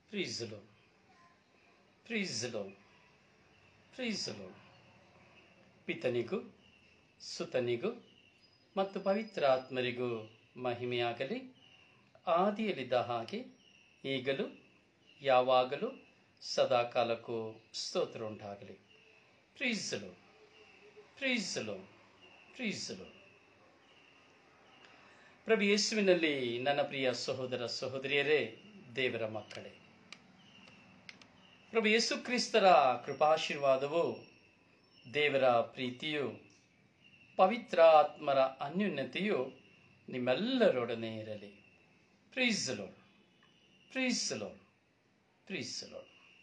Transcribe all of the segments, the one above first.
ಪ್ರೀಸಲು ಪ್ರೀಸಲು ಪ್ರೀಸಲು ಪಿತನಿಗೂ ಸುತನಿಗೂ ಮತ್ತು ಪವಿತ್ರ ಆತ್ಮರಿಗೂ ಮಹಿಮೆಯಾಗಲಿ ಆದಿಯಲ್ಲಿದ್ದ ಹಾಗೆ ಈಗಲೂ ಯಾವಾಗಲೂ ಸದಾಕಾಲಕ್ಕೂ ಸ್ತೋತ್ರ ಉಂಟಾಗಲಿ ಪ್ರೀಸಲು ಪ್ರೀಸಲು ಪ್ರೀಸಲು ಪ್ರಭು ಯೇಸುವಿನಲ್ಲಿ ನನ್ನ ಪ್ರಿಯ ಸಹೋದರ ಸಹೋದರಿಯರೇ ದೇವರ ಮಕ್ಕಳೇ ಪ್ರಭು ಯೇಸು ಕ್ರಿಸ್ತರ ಕೃಪಾಶೀರ್ವಾದವು ದೇವರ ಪ್ರೀತಿಯು ಪವಿತ್ರ ಆತ್ಮರ ಅನ್ಯೋನ್ಯತೆಯು ನಿಮ್ಮೆಲ್ಲರೊಡನೆ ಇರಲಿ ಪ್ರೀಸಲೋ ಪ್ರೀಸಲೋ ಪ್ರೀಸಲೋ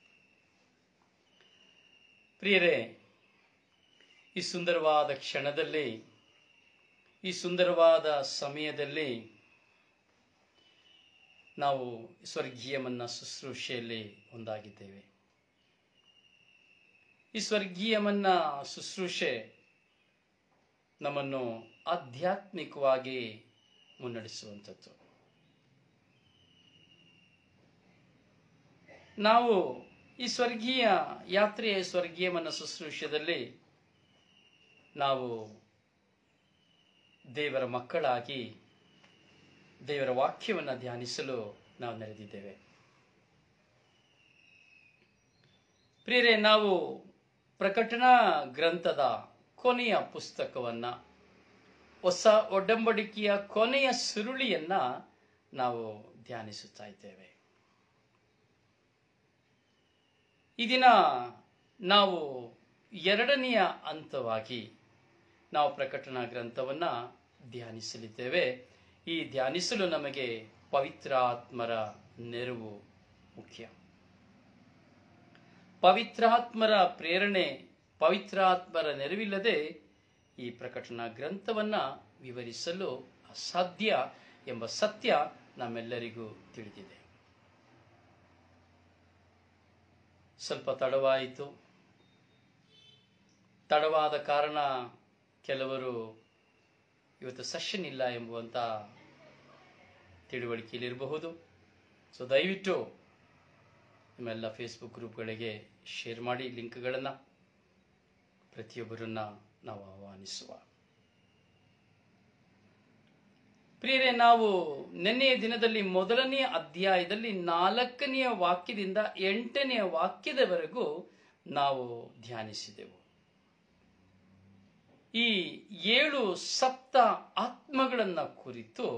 ಪ್ರಿಯರೇ ಈ ಸುಂದರವಾದ ಕ್ಷಣದಲ್ಲಿ ಈ ಸುಂದರವಾದ ಸಮಯದಲ್ಲಿ ನಾವು ಸ್ವರ್ಗೀಯಮನ್ನ ಶುಶ್ರೂಷೆಯಲ್ಲಿ ಒಂದಾಗಿದ್ದೇವೆ ಈ ಸ್ವರ್ಗೀಯಮನ್ನ ಶುಶ್ರೂಷೆ ನಮ್ಮನ್ನು ಆಧ್ಯಾತ್ಮಿಕವಾಗಿ ಮುನ್ನಡೆಸುವಂಥದ್ದು ನಾವು ಈ ಸ್ವರ್ಗೀಯ ಯಾತ್ರೆಯ ಸ್ವರ್ಗೀಯಮನ್ನ ಶುಶ್ರೂಷದಲ್ಲಿ ನಾವು ದೇವರ ಮಕ್ಕಳಾಗಿ ದೇವರ ವಾಕ್ಯವನ್ನು ಧ್ಯಾನಿಸಲು ನಾವು ನೆರೆದಿದ್ದೇವೆ ಪ್ರಿಯರೇ ನಾವು ಪ್ರಕಟಣಾ ಗ್ರಂಥದ ಕೊನೆಯ ಪುಸ್ತಕವನ್ನ ಹೊಸ ಒಡಂಬಡಿಕೆಯ ಕೊನೆಯ ಸುರುಳಿಯನ್ನ ನಾವು ಧ್ಯಾನಿಸುತ್ತಾ ಇದ್ದೇವೆ ಈ ದಿನ ನಾವು ಎರಡನೆಯ ಹಂತವಾಗಿ ನಾವು ಪ್ರಕಟಣಾ ಗ್ರಂಥವನ್ನ ಧ್ಯಾನಿಸಲಿದ್ದೇವೆ ಈ ಧ್ಯಾನಿಸಲು ನಮಗೆ ಪವಿತ್ರ ಆತ್ಮರ ನೆರವು ಮುಖ್ಯ ಪವಿತ್ರಾತ್ಮರ ಪ್ರೇರಣೆ ಪವಿತ್ರಾತ್ಮರ ನೆರವಿಲ್ಲದೆ ಈ ಪ್ರಕಟಣಾ ಗ್ರಂಥವನ್ನ ವಿವರಿಸಲು ಅಸಾಧ್ಯ ಎಂಬ ಸತ್ಯ ನಮ್ಮೆಲ್ಲರಿಗೂ ತಿಳಿದಿದೆ ಸ್ವಲ್ಪ ತಡವಾಯಿತು ತಡವಾದ ಕಾರಣ ಕೆಲವರು ಇವತ್ತು ಸೆಷನ್ ಇಲ್ಲ ಎಂಬುವಂಥ ತಿಳುವಳಿಕೆಯಲ್ಲಿರಬಹುದು ಸೊ ದಯವಿಟ್ಟು ನಿಮ್ಮೆಲ್ಲ ಫೇಸ್ಬುಕ್ ಗ್ರೂಪ್ಗಳಿಗೆ ಶೇರ್ ಮಾಡಿ ಲಿಂಕ್ಗಳನ್ನು ಪ್ರತಿಯೊಬ್ಬರನ್ನ ನಾವು ಆಹ್ವಾನಿಸುವ ಪ್ರಿಯರೇ ನಾವು ನಿನ್ನೆಯ ದಿನದಲ್ಲಿ ಮೊದಲನೆಯ ಅಧ್ಯಾಯದಲ್ಲಿ ನಾಲ್ಕನೆಯ ವಾಕ್ಯದಿಂದ ಎಂಟನೆಯ ವಾಕ್ಯದವರೆಗೂ ನಾವು ಧ್ಯಾನಿಸಿದೆವು ಈ ಏಳು ಸಪ್ತ ಆತ್ಮಗಳನ್ನ ಕುರಿತು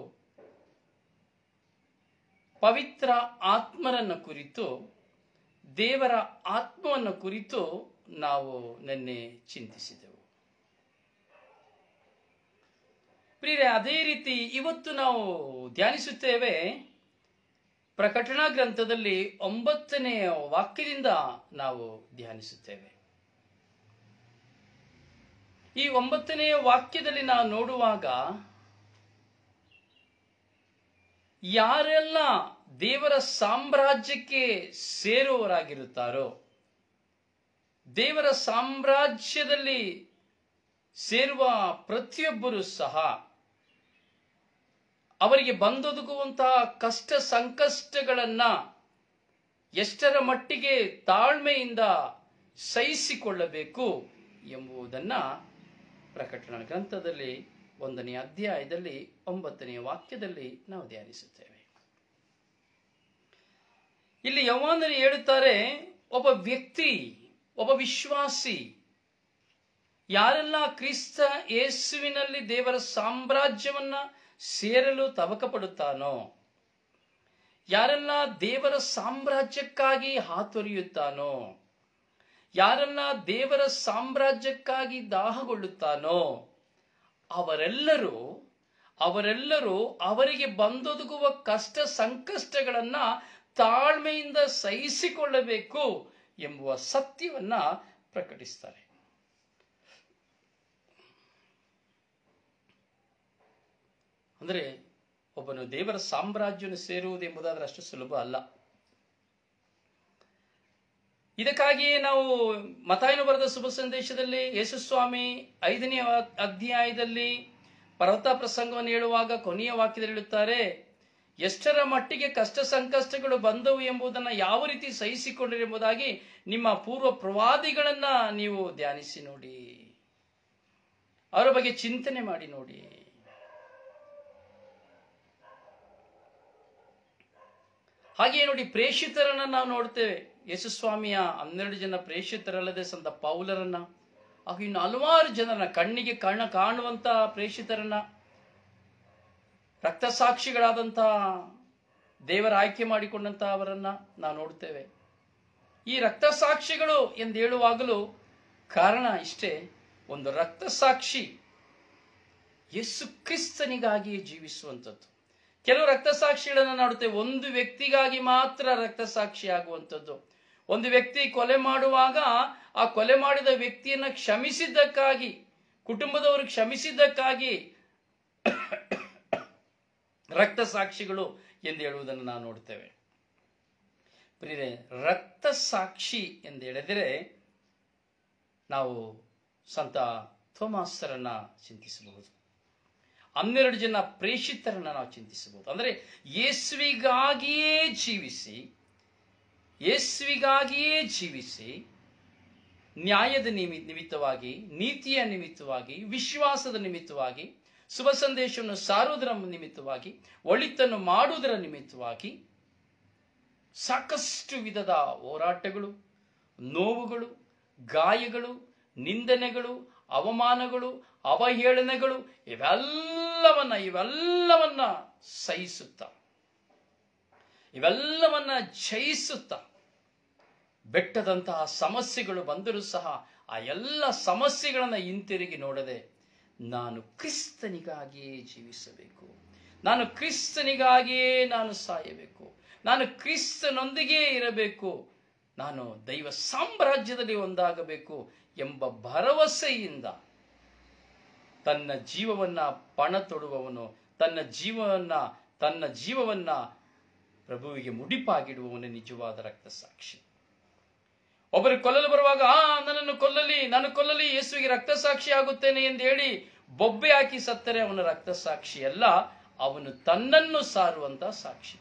ಪವಿತ್ರ ಆತ್ಮರನ್ನ ಕುರಿತು ದೇವರ ಆತ್ಮವನ್ನು ಕುರಿತು ನಾವು ನಿನ್ನೆ ಚಿಂತಿಸಿದೆವು ಪ್ರಿಯರೇ ಅದೇ ರೀತಿ ಇವತ್ತು ನಾವು ಧ್ಯಾನಿಸುತ್ತೇವೆ ಪ್ರಕಟಣಾ ಗ್ರಂಥದಲ್ಲಿ ಒಂಬತ್ತನೆಯ ವಾಕ್ಯದಿಂದ ನಾವು ಧ್ಯಾನಿಸುತ್ತೇವೆ ಈ ಒಂಬತ್ತನೆಯ ವಾಕ್ಯದಲ್ಲಿ ನಾವು ನೋಡುವಾಗ ಯಾರೆಲ್ಲ ದೇವರ ಸಾಮ್ರಾಜ್ಯಕ್ಕೆ ಸೇರುವವರಾಗಿರುತ್ತಾರೋ ದೇವರ ಸಾಮ್ರಾಜ್ಯದಲ್ಲಿ ಸೇರುವ ಪ್ರತಿಯೊಬ್ಬರು ಸಹ ಅವರಿಗೆ ಬಂದೊದಗುವಂತಹ ಕಷ್ಟ ಸಂಕಷ್ಟಗಳನ್ನ ಎಷ್ಟರ ಮಟ್ಟಿಗೆ ತಾಳ್ಮೆಯಿಂದ ಸಹಿಸಿಕೊಳ್ಳಬೇಕು ಎಂಬುದನ್ನ ಪ್ರಕಟಣಾ ಗ್ರಂಥದಲ್ಲಿ ಒಂದನೇ ಅಧ್ಯಾಯದಲ್ಲಿ ಒಂಬತ್ತನೆಯ ವಾಕ್ಯದಲ್ಲಿ ನಾವು ಧ್ಯಾನಿಸುತ್ತೇವೆ ಇಲ್ಲಿ ಯವಾನರು ಹೇಳುತ್ತಾರೆ ಒಬ್ಬ ವ್ಯಕ್ತಿ ಒಬ್ಬ ವಿಶ್ವಾಸಿ ಯಾರೆಲ್ಲ ಕ್ರಿಸ್ತ ಯೇಸುವಿನಲ್ಲಿ ದೇವರ ಸಾಮ್ರಾಜ್ಯವನ್ನ ಸೇರಲು ತವಕ ಪಡುತ್ತಾನೋ ಯಾರೆಲ್ಲ ದೇವರ ಸಾಮ್ರಾಜ್ಯಕ್ಕಾಗಿ ಹಾತೊರೆಯುತ್ತಾನೋ ಯಾರೆಲ್ಲ ದೇವರ ಸಾಮ್ರಾಜ್ಯಕ್ಕಾಗಿ ದಾಹಗೊಳ್ಳುತ್ತಾನೋ ಅವರೆಲ್ಲರೂ ಅವರೆಲ್ಲರೂ ಅವರಿಗೆ ಬಂದೊದಗುವ ಕಷ್ಟ ಸಂಕಷ್ಟಗಳನ್ನ ತಾಳ್ಮೆಯಿಂದ ಸಹಿಸಿಕೊಳ್ಳಬೇಕು ಎಂಬುವ ಸತ್ಯವನ್ನ ಪ್ರಕಟಿಸ್ತಾರೆ ಅಂದರೆ ಒಬ್ಬನು ದೇವರ ಸಾಮ್ರಾಜ್ಯವನ್ನು ಸೇರುವುದೆಂಬುದಾದ್ರೆ ಅಷ್ಟು ಸುಲಭ ಅಲ್ಲ ಇದಕ್ಕಾಗಿಯೇ ನಾವು ಮತಾಯನು ಬರೆದ ಶುಭ ಸಂದೇಶದಲ್ಲಿ ಯೇಸುಸ್ವಾಮಿ ಐದನೇ ಅಧ್ಯಾಯದಲ್ಲಿ ಪರ್ವತ ಪ್ರಸಂಗವನ್ನು ಹೇಳುವಾಗ ಕೊನೆಯ ವಾಕ್ಯದಲ್ಲಿ ಹೇಳುತ್ತಾರೆ ಎಷ್ಟರ ಮಟ್ಟಿಗೆ ಕಷ್ಟ ಸಂಕಷ್ಟಗಳು ಬಂದವು ಎಂಬುದನ್ನು ಯಾವ ರೀತಿ ಸಹಿಸಿಕೊಂಡ್ರಿ ಎಂಬುದಾಗಿ ನಿಮ್ಮ ಪೂರ್ವ ಪ್ರವಾದಿಗಳನ್ನ ನೀವು ಧ್ಯಾನಿಸಿ ನೋಡಿ ಅವರ ಬಗ್ಗೆ ಚಿಂತನೆ ಮಾಡಿ ನೋಡಿ ಹಾಗೆಯೇ ನೋಡಿ ಪ್ರೇಷಿತರನ್ನ ನಾವು ನೋಡ್ತೇವೆ ಯೇಸುಸ್ವಾಮಿಯ ಹನ್ನೆರಡು ಜನ ಪ್ರೇಷಿತರಲ್ಲದೆ ಸಂತ ಪೌಲರನ್ನ ಹಾಗೂ ಇನ್ನು ಹಲವಾರು ಜನರನ್ನ ಕಣ್ಣಿಗೆ ಕಣ್ಣ ಕಾಣುವಂತ ಪ್ರೇಷಿತರನ್ನ ರಕ್ತಸಾಕ್ಷಿಗಳಾದಂಥ ದೇವರ ಆಯ್ಕೆ ಮಾಡಿಕೊಂಡಂತ ಅವರನ್ನ ನಾವು ನೋಡ್ತೇವೆ ಈ ರಕ್ತಸಾಕ್ಷಿಗಳು ಎಂದು ಹೇಳುವಾಗಲೂ ಕಾರಣ ಇಷ್ಟೇ ಒಂದು ರಕ್ತಸಾಕ್ಷಿ ಯೇಸು ಕ್ರಿಸ್ತನಿಗಾಗಿ ಜೀವಿಸುವಂಥದ್ದು ಕೆಲವು ರಕ್ತಸಾಕ್ಷಿಗಳನ್ನು ನೋಡುತ್ತೇವೆ ಒಂದು ವ್ಯಕ್ತಿಗಾಗಿ ಮಾತ್ರ ರಕ್ತಸಾಕ್ಷಿ ಆಗುವಂಥದ್ದು ಒಂದು ವ್ಯಕ್ತಿ ಕೊಲೆ ಮಾಡುವಾಗ ಆ ಕೊಲೆ ಮಾಡಿದ ವ್ಯಕ್ತಿಯನ್ನ ಕ್ಷಮಿಸಿದ್ದಕ್ಕಾಗಿ ಕುಟುಂಬದವರು ಕ್ಷಮಿಸಿದ್ದಕ್ಕಾಗಿ ರಕ್ತಸಾಕ್ಷಿಗಳು ಎಂದು ಹೇಳುವುದನ್ನು ನಾವು ನೋಡ್ತೇವೆ ಪ್ರಿಯರೇ ರಕ್ತಸಾಕ್ಷಿ ಎಂದು ಹೇಳಿದರೆ ನಾವು ಸಂತ ಥೋಮಾಸರನ್ನ ಚಿಂತಿಸಬಹುದು ಹನ್ನೆರಡು ಜನ ಪ್ರೇಷಿತರನ್ನ ನಾವು ಚಿಂತಿಸಬಹುದು ಅಂದರೆ ಯೇಸುವಿಗಾಗಿಯೇ ಜೀವಿಸಿ ಯೇಸುವಿಗಾಗಿಯೇ ಜೀವಿಸಿ ನ್ಯಾಯದ ನಿಮಿ ನಿಮಿತ್ತವಾಗಿ ನೀತಿಯ ನಿಮಿತ್ತವಾಗಿ ವಿಶ್ವಾಸದ ನಿಮಿತ್ತವಾಗಿ ಶುಭ ಸಂದೇಶವನ್ನು ಸಾರುವುದರ ನಿಮಿತ್ತವಾಗಿ ಒಳಿತನ್ನು ಮಾಡುವುದರ ನಿಮಿತ್ತವಾಗಿ ಸಾಕಷ್ಟು ವಿಧದ ಹೋರಾಟಗಳು ನೋವುಗಳು ಗಾಯಗಳು ನಿಂದನೆಗಳು ಅವಮಾನಗಳು ಅವಹೇಳನೆಗಳು ಇವೆಲ್ಲವನ್ನ ಇವೆಲ್ಲವನ್ನ ಸಹಿಸುತ್ತ ಇವೆಲ್ಲವನ್ನ ಜಯಿಸುತ್ತ ಬೆಟ್ಟದಂತಹ ಸಮಸ್ಯೆಗಳು ಬಂದರೂ ಸಹ ಆ ಎಲ್ಲ ಸಮಸ್ಯೆಗಳನ್ನ ಹಿಂತಿರುಗಿ ನೋಡದೆ ನಾನು ಕ್ರಿಸ್ತನಿಗಾಗಿಯೇ ಜೀವಿಸಬೇಕು ನಾನು ಕ್ರಿಸ್ತನಿಗಾಗಿಯೇ ನಾನು ಸಾಯಬೇಕು ನಾನು ಕ್ರಿಸ್ತನೊಂದಿಗೆ ಇರಬೇಕು ನಾನು ದೈವ ಸಾಮ್ರಾಜ್ಯದಲ್ಲಿ ಒಂದಾಗಬೇಕು ಎಂಬ ಭರವಸೆಯಿಂದ ತನ್ನ ಜೀವವನ್ನ ಪಣ ತೊಡುವವನು ತನ್ನ ಜೀವವನ್ನ ತನ್ನ ಜೀವವನ್ನ ಪ್ರಭುವಿಗೆ ಮುಡಿಪಾಗಿಡುವವನು ನಿಜವಾದ ರಕ್ತಸಾಕ್ಷಿ ಒಬ್ಬರು ಕೊಲ್ಲಲು ಬರುವಾಗ ಆ ನನ್ನನ್ನು ಕೊಲ್ಲಲಿ ನಾನು ಕೊಲ್ಲಲಿ ಯೇಸುವಿಗೆ ರಕ್ತಸಾಕ್ಷಿ ಆಗುತ್ತೇನೆ ಎಂದು ಹೇಳಿ ಬೊಬ್ಬೆ ಹಾಕಿ ಸತ್ತರೆ ಅವನ ರಕ್ತಸಾಕ್ಷಿ ಅಲ್ಲ ಅವನು ತನ್ನನ್ನು ಸಾರುವಂತ ಸಾಕ್ಷಿ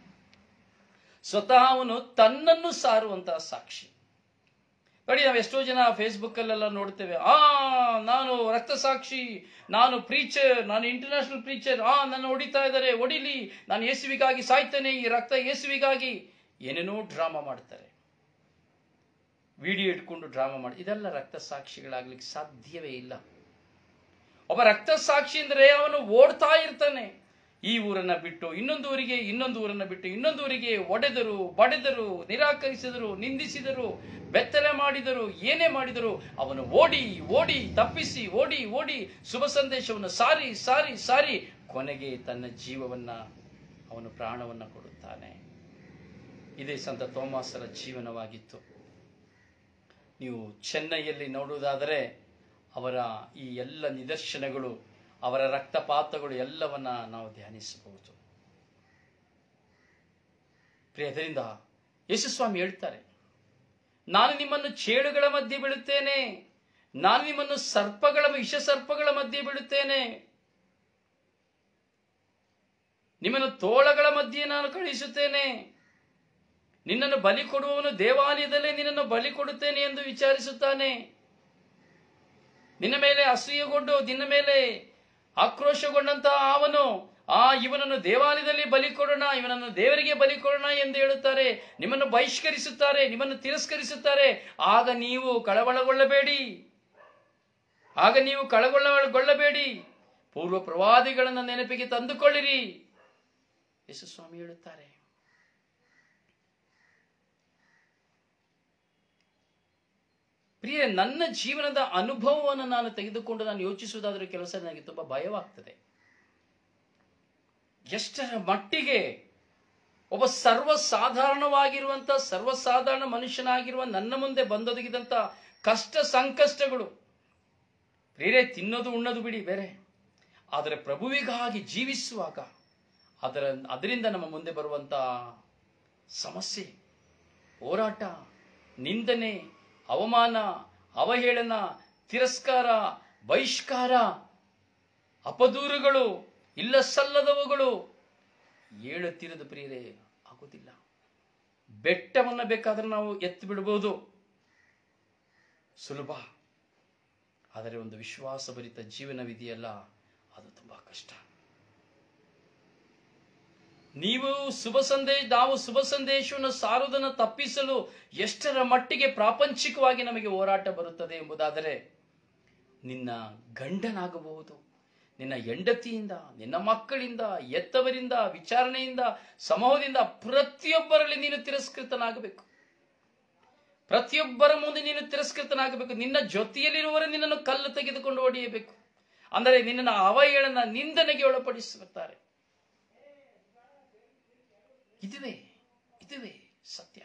ಸ್ವತಃ ಅವನು ತನ್ನನ್ನು ಸಾರುವಂತಹ ಸಾಕ್ಷಿ ನೋಡಿ ನಾವು ಎಷ್ಟೋ ಜನ ಫೇಸ್ಬುಕ್ ಅಲ್ಲೆಲ್ಲ ನೋಡ್ತೇವೆ ಆ ನಾನು ರಕ್ತಸಾಕ್ಷಿ ನಾನು ಪ್ರೀಚರ್ ನಾನು ಇಂಟರ್ನ್ಯಾಷನಲ್ ಪ್ರೀಚರ್ ಆ ನನ್ನ ಹೊಡಿತಾ ಇದ್ದಾರೆ ಹೊಡಿಲಿ ನಾನು ಯೇಸುವಿಗಾಗಿ ಸಾಯ್ತೇನೆ ಈ ರಕ್ತ ಯೇಸುವಿಗಾಗಿ ಏನೇನೋ ಡ್ರಾಮಾ ಮಾಡ್ತಾರೆ ವಿಡಿಯೋ ಇಟ್ಕೊಂಡು ಡ್ರಾಮಾ ಮಾಡಿ ಇದೆಲ್ಲ ರಕ್ತಸಾಕ್ಷಿಗಳಾಗ್ಲಿಕ್ಕೆ ಸಾಧ್ಯವೇ ಇಲ್ಲ ಒಬ್ಬ ರಕ್ತಸಾಕ್ಷಿ ಅಂದ್ರೆ ಅವನು ಓಡ್ತಾ ಇರ್ತಾನೆ ಈ ಊರನ್ನ ಬಿಟ್ಟು ಇನ್ನೊಂದು ಊರಿಗೆ ಇನ್ನೊಂದು ಊರನ್ನ ಬಿಟ್ಟು ಇನ್ನೊಂದು ಊರಿಗೆ ಒಡೆದರು ಬಡೆದರು ನಿರಾಕರಿಸಿದರು ನಿಂದಿಸಿದರು ಬೆತ್ತಲೆ ಮಾಡಿದರು ಏನೇ ಮಾಡಿದರು ಅವನು ಓಡಿ ಓಡಿ ತಪ್ಪಿಸಿ ಓಡಿ ಓಡಿ ಶುಭ ಸಂದೇಶವನ್ನು ಸಾರಿ ಸಾರಿ ಸಾರಿ ಕೊನೆಗೆ ತನ್ನ ಜೀವವನ್ನ ಅವನು ಪ್ರಾಣವನ್ನ ಕೊಡುತ್ತಾನೆ ಇದೇ ಸಂತ ತೋಮಾಸರ ಜೀವನವಾಗಿತ್ತು ನೀವು ಚೆನ್ನೈಯಲ್ಲಿ ನೋಡುವುದಾದರೆ ಅವರ ಈ ಎಲ್ಲ ನಿದರ್ಶನಗಳು ಅವರ ರಕ್ತಪಾತಗಳು ಎಲ್ಲವನ್ನ ನಾವು ಧ್ಯಾನಿಸಬಹುದು ಪ್ರಿಯದರಿಂದ ಯೇಸುಸ್ವಾಮಿ ಹೇಳ್ತಾರೆ ನಾನು ನಿಮ್ಮನ್ನು ಚೇಳುಗಳ ಮಧ್ಯೆ ಬೀಳುತ್ತೇನೆ ನಾನು ನಿಮ್ಮನ್ನು ಸರ್ಪಗಳ ವಿಷ ಸರ್ಪಗಳ ಮಧ್ಯೆ ಬೀಳುತ್ತೇನೆ ನಿಮ್ಮನ್ನು ತೋಳಗಳ ಮಧ್ಯೆ ನಾನು ಕಳುಹಿಸುತ್ತೇನೆ ನಿನ್ನನ್ನು ಬಲಿ ಕೊಡುವವನು ದೇವಾಲಯದಲ್ಲೇ ನಿನ್ನನ್ನು ಬಲಿ ಕೊಡುತ್ತೇನೆ ಎಂದು ವಿಚಾರಿಸುತ್ತಾನೆ ನಿನ್ನ ಮೇಲೆ ಅಸೂಯೆಗೊಂಡು ನಿನ್ನ ಮೇಲೆ ಆಕ್ರೋಶಗೊಂಡಂತಹ ಅವನು ಆ ಇವನನ್ನು ದೇವಾಲಯದಲ್ಲಿ ಬಲಿ ಕೊಡೋಣ ಇವನನ್ನು ದೇವರಿಗೆ ಬಲಿ ಕೊಡೋಣ ಎಂದು ಹೇಳುತ್ತಾರೆ ನಿಮ್ಮನ್ನು ಬಹಿಷ್ಕರಿಸುತ್ತಾರೆ ನಿಮ್ಮನ್ನು ತಿರಸ್ಕರಿಸುತ್ತಾರೆ ಆಗ ನೀವು ಕಳವಳಗೊಳ್ಳಬೇಡಿ ಆಗ ನೀವು ಕಳಗೊಳ್ಳಗೊಳ್ಳಬೇಡಿ ಪೂರ್ವ ಪ್ರವಾದಿಗಳನ್ನು ನೆನಪಿಗೆ ತಂದುಕೊಳ್ಳಿರಿ ಯೇಸು ಸ್ವಾಮಿ ಹೇಳುತ್ತಾರೆ ಪ್ರಿಯ ನನ್ನ ಜೀವನದ ಅನುಭವವನ್ನು ನಾನು ತೆಗೆದುಕೊಂಡು ನಾನು ಯೋಚಿಸುವುದಾದ್ರೆ ಕೆಲಸ ನನಗೆ ತುಂಬಾ ಭಯವಾಗ್ತದೆ ಎಷ್ಟರ ಮಟ್ಟಿಗೆ ಒಬ್ಬ ಸರ್ವಸಾಧಾರಣವಾಗಿರುವಂತ ಸರ್ವಸಾಧಾರಣ ಮನುಷ್ಯನಾಗಿರುವ ನನ್ನ ಮುಂದೆ ಬಂದೊದಗಿದಂತ ಕಷ್ಟ ಸಂಕಷ್ಟಗಳು ಬೇರೆ ತಿನ್ನೋದು ಉಣ್ಣೋದು ಬಿಡಿ ಬೇರೆ ಆದರೆ ಪ್ರಭುವಿಗಾಗಿ ಜೀವಿಸುವಾಗ ಅದರ ಅದರಿಂದ ನಮ್ಮ ಮುಂದೆ ಬರುವಂತ ಸಮಸ್ಯೆ ಹೋರಾಟ ನಿಂದನೆ ಅವಮಾನ ಅವಹೇಳನ ತಿರಸ್ಕಾರ ಬಹಿಷ್ಕಾರ ಅಪದೂರುಗಳು ಇಲ್ಲ ಸಲ್ಲದವುಗಳು ಏಳುತ್ತಿರದ ಪ್ರಿಯರೇ ಆಗೋದಿಲ್ಲ ಬೆಟ್ಟವನ್ನ ಬೇಕಾದ್ರೆ ನಾವು ಎತ್ತು ಬಿಡಬಹುದು ಸುಲಭ ಆದರೆ ಒಂದು ವಿಶ್ವಾಸಭರಿತ ಜೀವನವಿದೆಯಲ್ಲ ಅದು ತುಂಬಾ ಕಷ್ಟ ನೀವು ಶುಭ ಸಂದೇಶ ನಾವು ಶುಭ ಸಂದೇಶವನ್ನು ಸಾರುವುದನ್ನು ತಪ್ಪಿಸಲು ಎಷ್ಟರ ಮಟ್ಟಿಗೆ ಪ್ರಾಪಂಚಿಕವಾಗಿ ನಮಗೆ ಹೋರಾಟ ಬರುತ್ತದೆ ಎಂಬುದಾದರೆ ನಿನ್ನ ಗಂಡನಾಗಬಹುದು ನಿನ್ನ ಹೆಂಡತಿಯಿಂದ ನಿನ್ನ ಮಕ್ಕಳಿಂದ ಎತ್ತವರಿಂದ ವಿಚಾರಣೆಯಿಂದ ಸಮೂಹದಿಂದ ಪ್ರತಿಯೊಬ್ಬರಲ್ಲಿ ನೀನು ತಿರಸ್ಕೃತನಾಗಬೇಕು ಪ್ರತಿಯೊಬ್ಬರ ಮುಂದೆ ನೀನು ತಿರಸ್ಕೃತನಾಗಬೇಕು ನಿನ್ನ ಜೊತೆಯಲ್ಲಿರುವವರು ನಿನ್ನನ್ನು ಕಲ್ಲು ತೆಗೆದುಕೊಂಡು ಹೊಡೆಯಬೇಕು ಅಂದರೆ ನಿನ್ನನ್ನು ಅವಹೇಳನ ನಿಂದನೆಗೆ ಒಳಪಡಿಸುತ್ತಾರೆ ಇದುವೇ ಇದುವೇ ಸತ್ಯ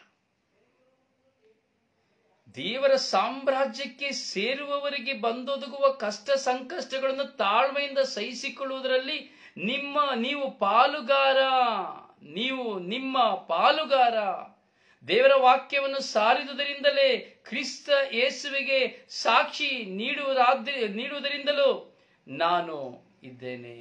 ದೇವರ ಸಾಮ್ರಾಜ್ಯಕ್ಕೆ ಸೇರುವವರಿಗೆ ಬಂದೊದಗುವ ಕಷ್ಟ ಸಂಕಷ್ಟಗಳನ್ನು ತಾಳ್ಮೆಯಿಂದ ಸಹಿಸಿಕೊಳ್ಳುವುದರಲ್ಲಿ ನಿಮ್ಮ ನೀವು ಪಾಲುಗಾರ ನೀವು ನಿಮ್ಮ ಪಾಲುಗಾರ ದೇವರ ವಾಕ್ಯವನ್ನು ಸಾರಿದುದರಿಂದಲೇ ಕ್ರಿಸ್ತ ಯೇಸುವಿಗೆ ಸಾಕ್ಷಿ ನೀಡುವುದಾದ ನೀಡುವುದರಿಂದಲೂ ನಾನು ಇದ್ದೇನೆ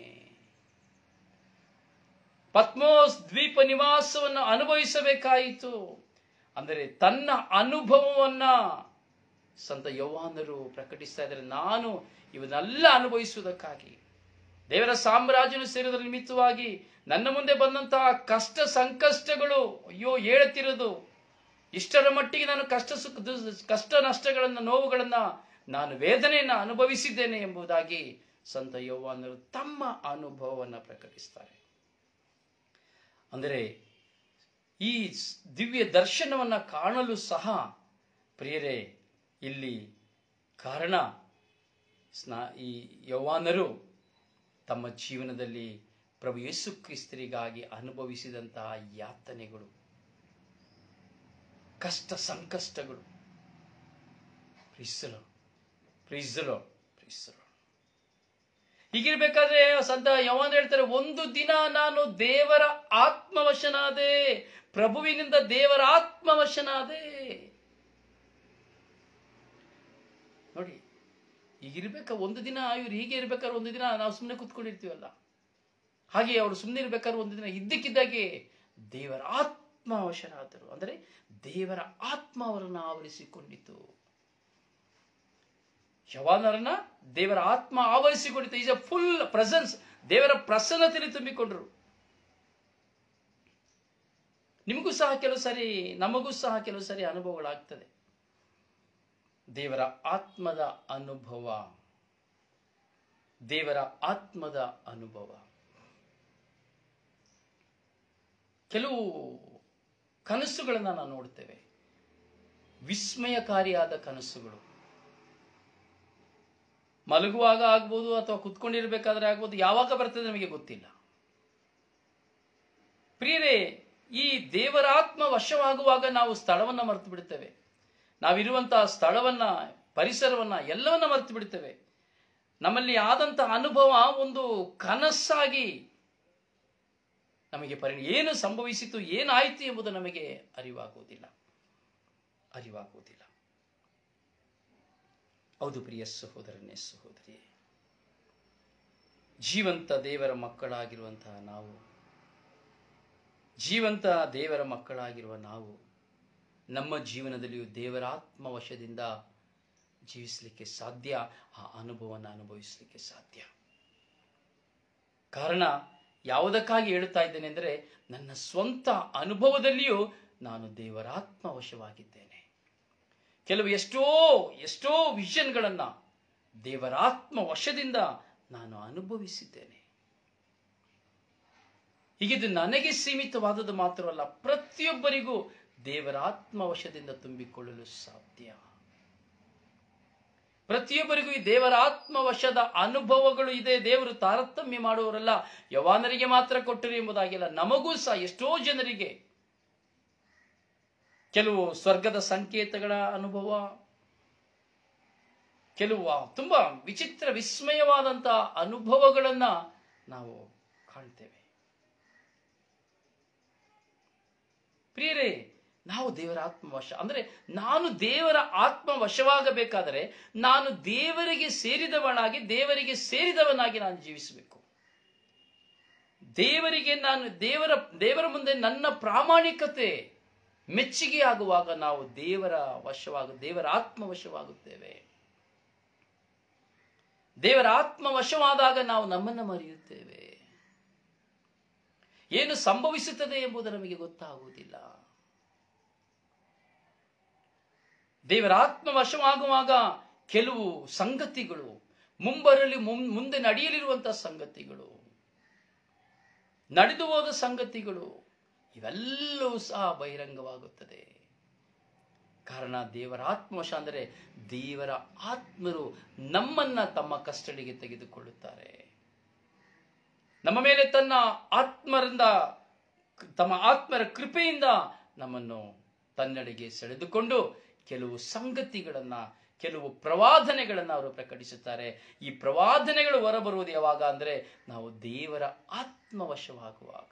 ಪದ್ಮೋಸ್ ದ್ವೀಪ ನಿವಾಸವನ್ನು ಅನುಭವಿಸಬೇಕಾಯಿತು ಅಂದರೆ ತನ್ನ ಅನುಭವವನ್ನ ಸಂತ ಯೌವಾನರು ಪ್ರಕಟಿಸ್ತಾ ಇದ್ದಾರೆ ನಾನು ಇವನ್ನೆಲ್ಲ ಅನುಭವಿಸುವುದಕ್ಕಾಗಿ ದೇವರ ಸಾಮ್ರಾಜ್ಯನು ಸೇರಿದ ನಿಮಿತ್ತವಾಗಿ ನನ್ನ ಮುಂದೆ ಬಂದಂತಹ ಕಷ್ಟ ಸಂಕಷ್ಟಗಳು ಅಯ್ಯೋ ಹೇಳುತ್ತಿರೋದು ಇಷ್ಟರ ಮಟ್ಟಿಗೆ ನಾನು ಕಷ್ಟ ಸುಖ ದು- ಕಷ್ಟ ನಷ್ಟಗಳನ್ನ ನೋವುಗಳನ್ನ ನಾನು ವೇದನೆಯನ್ನ ಅನುಭವಿಸಿದ್ದೇನೆ ಎಂಬುದಾಗಿ ಸಂತ ಯೌವಾನರು ತಮ್ಮ ಅನುಭವವನ್ನು ಪ್ರಕಟಿಸ್ತಾರೆ ಅಂದರೆ ಈ ಸ್- ದಿವ್ಯ ದರ್ಶನವನ್ನ ಕಾಣಲು ಸಹ ಪ್ರಿಯರೇ ಇಲ್ಲಿ ಕಾರಣ ಸ್ನಾ ಈ ಯೌವಾನರು ತಮ್ಮ ಜೀವನದಲ್ಲಿ ಪ್ರಭು ಯೇಸು ಕ್ರಿಸ್ತರಿಗಾಗಿ ಅನುಭವಿಸಿದಂತಹ ಯಾತನೆಗಳು ಕಷ್ಟ ಸಂಕಷ್ಟಗಳು ಪ್ರೀಸಲು ಪ್ರೀಸಲು ಪ್ರೀಸಲು ಹೀಗಿರ್ಬೇಕಾದ್ರೆ ಸಂತ ಯವಾನ್ ಹೇಳ್ತಾರೆ ಒಂದು ದಿನ ನಾನು ದೇವರ ಆತ್ಮವಶನಾದೆ ಪ್ರಭುವಿನಿಂದ ದೇವರ ಆತ್ಮವಶನಾದೆ ನೋಡಿ ಹೀಗಿರ್ಬೇಕ ಒಂದು ದಿನ ಇವ್ರು ಹೀಗೆ ಇರ್ಬೇಕಾದ್ರೆ ಒಂದು ದಿನ ನಾವು ಸುಮ್ಮನೆ ಕೂತ್ಕೊಂಡಿರ್ತೀವಲ್ಲ ಹಾಗೆ ಅವರು ಸುಮ್ಮನೆ ಇರ್ಬೇಕಾದ್ರೆ ಒಂದು ದಿನ ಇದ್ದಕ್ಕಿದ್ದಾಗೆ ದೇವರ ಆತ್ಮವಶನಾದರು ಅಂದರೆ ದೇವರ ಆತ್ಮ ಅವರನ್ನು ಆವರಿಸಿಕೊಂಡಿತು ಯವಾನರನ್ನ ದೇವರ ಆತ್ಮ ಆವರಿಸಿಕೊಂಡಿತು ಈಸ್ ಅ ಫುಲ್ ಪ್ರೆಸೆನ್ಸ್ ದೇವರ ಪ್ರಸನ್ನತೆಯಲ್ಲಿ ತುಂಬಿಕೊಂಡ್ರು ನಿಮಗೂ ಸಹ ಕೆಲವು ಸರಿ ನಮಗೂ ಸಹ ಕೆಲವು ಸರಿ ಅನುಭವಗಳಾಗ್ತದೆ ದೇವರ ಆತ್ಮದ ಅನುಭವ ದೇವರ ಆತ್ಮದ ಅನುಭವ ಕೆಲವು ಕನಸುಗಳನ್ನು ನಾವು ನೋಡ್ತೇವೆ ವಿಸ್ಮಯಕಾರಿಯಾದ ಕನಸುಗಳು ಮಲಗುವಾಗ ಆಗ್ಬೋದು ಅಥವಾ ಕುತ್ಕೊಂಡಿರ್ಬೇಕಾದ್ರೆ ಆಗ್ಬೋದು ಯಾವಾಗ ಬರ್ತದೆ ನಮಗೆ ಗೊತ್ತಿಲ್ಲ ಪ್ರಿಯರೇ ಈ ದೇವರಾತ್ಮ ವಶವಾಗುವಾಗ ನಾವು ಸ್ಥಳವನ್ನ ಮರೆತು ಬಿಡುತ್ತೇವೆ ನಾವಿರುವಂತಹ ಸ್ಥಳವನ್ನ ಪರಿಸರವನ್ನ ಎಲ್ಲವನ್ನ ಮರೆತು ಬಿಡುತ್ತೇವೆ ನಮ್ಮಲ್ಲಿ ಆದಂತಹ ಅನುಭವ ಒಂದು ಕನಸಾಗಿ ನಮಗೆ ಪರಿ ಏನು ಸಂಭವಿಸಿತು ಏನಾಯಿತು ಎಂಬುದು ನಮಗೆ ಅರಿವಾಗುವುದಿಲ್ಲ ಅರಿವಾಗುವುದಿಲ್ಲ ಹೌದು ಪ್ರಿಯ ಸಹೋದರನೇ ಸಹೋದರಿ ಜೀವಂತ ದೇವರ ಮಕ್ಕಳಾಗಿರುವಂತಹ ನಾವು ಜೀವಂತ ದೇವರ ಮಕ್ಕಳಾಗಿರುವ ನಾವು ನಮ್ಮ ಜೀವನದಲ್ಲಿಯೂ ದೇವರ ಆತ್ಮವಶದಿಂದ ಜೀವಿಸಲಿಕ್ಕೆ ಸಾಧ್ಯ ಆ ಅನುಭವವನ್ನು ಅನುಭವಿಸಲಿಕ್ಕೆ ಸಾಧ್ಯ ಕಾರಣ ಯಾವುದಕ್ಕಾಗಿ ಹೇಳುತ್ತಾ ಇದ್ದೇನೆ ಅಂದರೆ ನನ್ನ ಸ್ವಂತ ಅನುಭವದಲ್ಲಿಯೂ ನಾನು ದೇವರ ಆತ್ಮವಶವಾಗಿದ್ದೇನೆ ಕೆಲವು ಎಷ್ಟೋ ಎಷ್ಟೋ ವಿಷನ್ಗಳನ್ನ ದೇವರ ಆತ್ಮ ವಶದಿಂದ ನಾನು ಅನುಭವಿಸಿದ್ದೇನೆ ಹೀಗಿದು ನನಗೆ ಸೀಮಿತವಾದದ್ದು ಮಾತ್ರವಲ್ಲ ಪ್ರತಿಯೊಬ್ಬರಿಗೂ ದೇವರ ಆತ್ಮವಶದಿಂದ ತುಂಬಿಕೊಳ್ಳಲು ಸಾಧ್ಯ ಪ್ರತಿಯೊಬ್ಬರಿಗೂ ಈ ದೇವರ ಆತ್ಮವಶದ ಅನುಭವಗಳು ಇದೆ ದೇವರು ತಾರತಮ್ಯ ಮಾಡುವವರಲ್ಲ ಯವಾನರಿಗೆ ಮಾತ್ರ ಕೊಟ್ಟರು ಎಂಬುದಾಗಿಲ್ಲ ನಮಗೂ ಸಹ ಎಷ್ಟೋ ಜನರಿಗೆ ಕೆಲವು ಸ್ವರ್ಗದ ಸಂಕೇತಗಳ ಅನುಭವ ಕೆಲವು ತುಂಬಾ ವಿಚಿತ್ರ ವಿಸ್ಮಯವಾದಂತಹ ಅನುಭವಗಳನ್ನ ನಾವು ಕಾಣ್ತೇವೆ ಪ್ರಿಯರೇ ನಾವು ದೇವರ ಆತ್ಮವಶ ಅಂದ್ರೆ ನಾನು ದೇವರ ಆತ್ಮ ವಶವಾಗಬೇಕಾದರೆ ನಾನು ದೇವರಿಗೆ ಸೇರಿದವನಾಗಿ ದೇವರಿಗೆ ಸೇರಿದವನಾಗಿ ನಾನು ಜೀವಿಸಬೇಕು ದೇವರಿಗೆ ನಾನು ದೇವರ ದೇವರ ಮುಂದೆ ನನ್ನ ಪ್ರಾಮಾಣಿಕತೆ ಮೆಚ್ಚುಗೆ ಆಗುವಾಗ ನಾವು ದೇವರ ವಶವಾಗ ದೇವರ ಆತ್ಮವಶವಾಗುತ್ತೇವೆ ದೇವರ ಆತ್ಮವಶವಾದಾಗ ನಾವು ನಮ್ಮನ್ನು ಮರೆಯುತ್ತೇವೆ ಏನು ಸಂಭವಿಸುತ್ತದೆ ಎಂಬುದು ನಮಗೆ ಗೊತ್ತಾಗುವುದಿಲ್ಲ ದೇವರ ಆತ್ಮವಶವಾಗುವಾಗ ಕೆಲವು ಸಂಗತಿಗಳು ಮುಂಬರಲಿ ಮುಂ- ಮುಂದೆ ನಡೆಯಲಿರುವಂತಹ ಸಂಗತಿಗಳು ನಡೆದು ಹೋದ ಸಂಗತಿಗಳು ಇವೆಲ್ಲವೂ ಸಹ ಬಹಿರಂಗವಾಗುತ್ತದೆ ಕಾರಣ ದೇವರ ಆತ್ಮವಶ ಅಂದರೆ ದೇವರ ಆತ್ಮರು ನಮ್ಮನ್ನ ತಮ್ಮ ಕಸ್ಟಡಿಗೆ ತೆಗೆದುಕೊಳ್ಳುತ್ತಾರೆ ನಮ್ಮ ಮೇಲೆ ತನ್ನ ಆತ್ಮರಿಂದ ತಮ್ಮ ಆತ್ಮರ ಕೃಪೆಯಿಂದ ನಮ್ಮನ್ನು ತನ್ನೆಡೆಗೆ ಸೆಳೆದುಕೊಂಡು ಕೆಲವು ಸಂಗತಿಗಳನ್ನ ಕೆಲವು ಪ್ರವಾದನೆಗಳನ್ನು ಅವರು ಪ್ರಕಟಿಸುತ್ತಾರೆ ಈ ಪ್ರವಾದನೆಗಳು ಹೊರಬರುವುದು ಯಾವಾಗ ಅಂದ್ರೆ ನಾವು ದೇವರ ಆತ್ಮವಶವಾಗುವಾಗ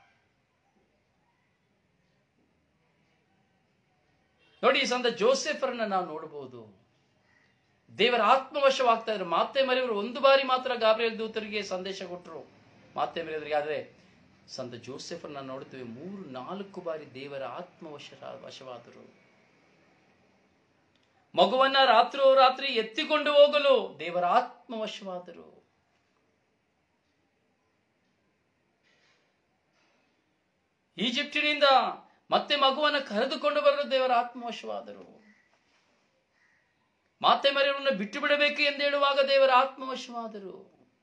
ನೋಡಿ ಈ ಸಂದ ಜೋಸೆಫರನ್ನ ನಾವು ನೋಡಬಹುದು ದೇವರ ಆತ್ಮವಶವಾಗ್ತಾ ಇದ್ರು ಮಾತೆ ಮರೆಯವರು ಒಂದು ಬಾರಿ ಮಾತ್ರ ಗಾಬ್ರಿಯಲ್ ದೂತರಿಗೆ ಸಂದೇಶ ಕೊಟ್ಟರು ಮಾತೆ ಮರೆಯವರಿಗೆ ಆದ್ರೆ ಸಂತ ಜೋಸೆಫರನ್ನ ನೋಡುತ್ತೇವೆ ಮೂರು ನಾಲ್ಕು ಬಾರಿ ದೇವರ ಆತ್ಮವಶ ವಶವಾದರು ಮಗುವನ್ನ ರಾತ್ರೋ ರಾತ್ರಿ ಎತ್ತಿಕೊಂಡು ಹೋಗಲು ದೇವರ ಆತ್ಮವಶವಾದರು ಈಜಿಪ್ಟಿನಿಂದ ಮತ್ತೆ ಮಗುವನ್ನ ಕರೆದುಕೊಂಡು ಬರಲು ದೇವರ ಆತ್ಮವಶವಾದರು ಮಾತೆ ಮರೆಯವರನ್ನು ಬಿಟ್ಟು ಬಿಡಬೇಕು ಎಂದು ಹೇಳುವಾಗ ದೇವರ ಆತ್ಮವಶವಾದರು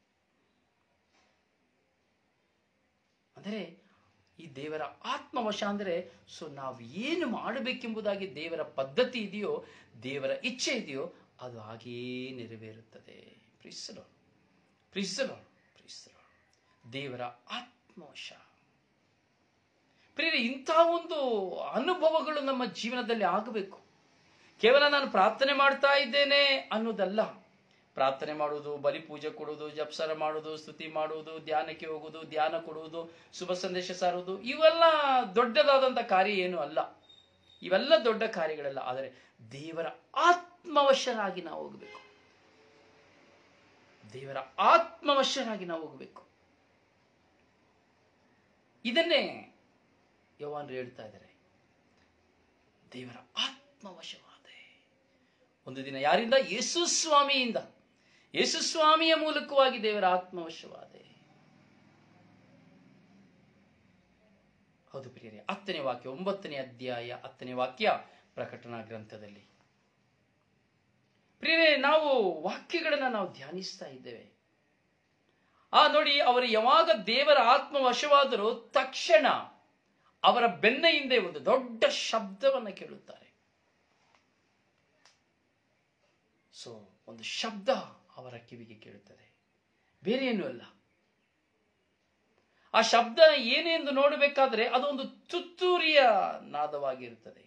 ಅಂದರೆ ಈ ದೇವರ ಆತ್ಮವಶ ಅಂದರೆ ಸೊ ನಾವು ಏನು ಮಾಡಬೇಕೆಂಬುದಾಗಿ ದೇವರ ಪದ್ಧತಿ ಇದೆಯೋ ದೇವರ ಇಚ್ಛೆ ಇದೆಯೋ ಅದು ಹಾಗೆಯೇ ನೆರವೇರುತ್ತದೆ ಪ್ರಿಸಲು ಪ್ರಿಸಲು ಪ್ರಿಸಲು ದೇವರ ಆತ್ಮವಶ ಪ್ರಿಯರೇ ಇಂಥ ಒಂದು ಅನುಭವಗಳು ನಮ್ಮ ಜೀವನದಲ್ಲಿ ಆಗಬೇಕು ಕೇವಲ ನಾನು ಪ್ರಾರ್ಥನೆ ಮಾಡ್ತಾ ಇದ್ದೇನೆ ಅನ್ನೋದಲ್ಲ ಪ್ರಾರ್ಥನೆ ಮಾಡುವುದು ಬಲಿ ಪೂಜೆ ಕೊಡುವುದು ಜಪ್ಸರ ಮಾಡುವುದು ಸ್ತುತಿ ಮಾಡುವುದು ಧ್ಯಾನಕ್ಕೆ ಹೋಗುವುದು ಧ್ಯಾನ ಕೊಡುವುದು ಶುಭ ಸಂದೇಶ ಸಾರುವುದು ಇವೆಲ್ಲ ದೊಡ್ಡದಾದಂಥ ಕಾರ್ಯ ಏನು ಅಲ್ಲ ಇವೆಲ್ಲ ದೊಡ್ಡ ಕಾರ್ಯಗಳಲ್ಲ ಆದರೆ ದೇವರ ಆತ್ಮವಶರಾಗಿ ನಾವು ಹೋಗಬೇಕು ದೇವರ ಆತ್ಮವಶರಾಗಿ ನಾವು ಹೋಗಬೇಕು ಇದನ್ನೇ ಯವಾನ್ರು ಹೇಳ್ತಾ ಇದ್ದಾರೆ ದೇವರ ಆತ್ಮವಶವಾದೆ ಒಂದು ದಿನ ಯಾರಿಂದ ಯೇಸು ಸ್ವಾಮಿಯಿಂದ ಯೇಸು ಸ್ವಾಮಿಯ ಮೂಲಕವಾಗಿ ದೇವರ ಆತ್ಮವಶವಾದೆ ಹೌದು ಪ್ರಿಯರೇ ಹತ್ತನೇ ವಾಕ್ಯ ಒಂಬತ್ತನೇ ಅಧ್ಯಾಯ ಹತ್ತನೇ ವಾಕ್ಯ ಪ್ರಕಟಣಾ ಗ್ರಂಥದಲ್ಲಿ ಪ್ರಿಯರೇ ನಾವು ವಾಕ್ಯಗಳನ್ನ ನಾವು ಧ್ಯಾನಿಸ್ತಾ ಇದ್ದೇವೆ ಆ ನೋಡಿ ಅವರು ಯಾವಾಗ ದೇವರ ಆತ್ಮವಶವಾದರೂ ತಕ್ಷಣ ಅವರ ಬೆನ್ನ ಹಿಂದೆ ಒಂದು ದೊಡ್ಡ ಶಬ್ದವನ್ನು ಕೇಳುತ್ತಾರೆ ಸೊ ಒಂದು ಶಬ್ದ ಅವರ ಕಿವಿಗೆ ಕೇಳುತ್ತದೆ ಬೇರೆ ಏನೂ ಅಲ್ಲ ಆ ಶಬ್ದ ಏನೆಂದು ನೋಡಬೇಕಾದ್ರೆ ಅದೊಂದು ತುತ್ತೂರಿಯ ನಾದವಾಗಿರುತ್ತದೆ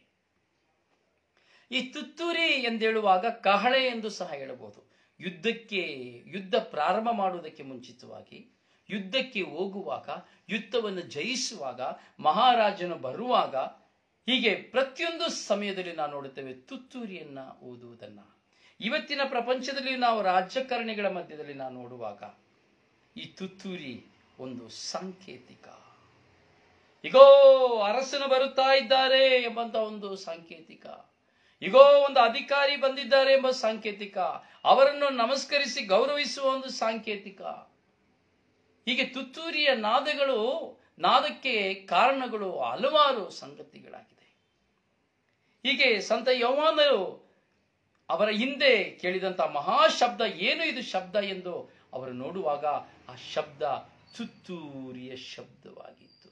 ಈ ತುತ್ತೂರಿ ಎಂದೇಳುವಾಗ ಕಹಳೆ ಎಂದು ಸಹ ಹೇಳಬಹುದು ಯುದ್ಧಕ್ಕೆ ಯುದ್ಧ ಪ್ರಾರಂಭ ಮಾಡುವುದಕ್ಕೆ ಮುಂಚಿತವಾಗಿ ಯುದ್ಧಕ್ಕೆ ಹೋಗುವಾಗ ಯುದ್ಧವನ್ನು ಜಯಿಸುವಾಗ ಮಹಾರಾಜನು ಬರುವಾಗ ಹೀಗೆ ಪ್ರತಿಯೊಂದು ಸಮಯದಲ್ಲಿ ನಾವು ನೋಡುತ್ತೇವೆ ತುತ್ತೂರಿಯನ್ನ ಓದುವುದನ್ನ ಇವತ್ತಿನ ಪ್ರಪಂಚದಲ್ಲಿ ನಾವು ರಾಜಕಾರಣಿಗಳ ಮಧ್ಯದಲ್ಲಿ ನಾವು ನೋಡುವಾಗ ಈ ತುತ್ತೂರಿ ಒಂದು ಸಾಂಕೇತಿಕ ಈಗೋ ಅರಸನು ಬರುತ್ತಾ ಇದ್ದಾರೆ ಎಂಬಂತ ಒಂದು ಸಾಂಕೇತಿಕ ಈಗೋ ಒಂದು ಅಧಿಕಾರಿ ಬಂದಿದ್ದಾರೆ ಎಂಬ ಸಾಂಕೇತಿಕ ಅವರನ್ನು ನಮಸ್ಕರಿಸಿ ಗೌರವಿಸುವ ಒಂದು ಸಾಂಕೇತಿಕ ಹೀಗೆ ತುತ್ತೂರಿಯ ನಾದಗಳು ನಾದಕ್ಕೆ ಕಾರಣಗಳು ಹಲವಾರು ಸಂಗತಿಗಳಾಗಿದೆ ಹೀಗೆ ಸಂತ ಯೌವಾನರು ಅವರ ಹಿಂದೆ ಕೇಳಿದಂತ ಮಹಾಶಬ್ದ ಏನು ಇದು ಶಬ್ದ ಎಂದು ಅವರು ನೋಡುವಾಗ ಆ ಶಬ್ದ ತುತ್ತೂರಿಯ ಶಬ್ದವಾಗಿತ್ತು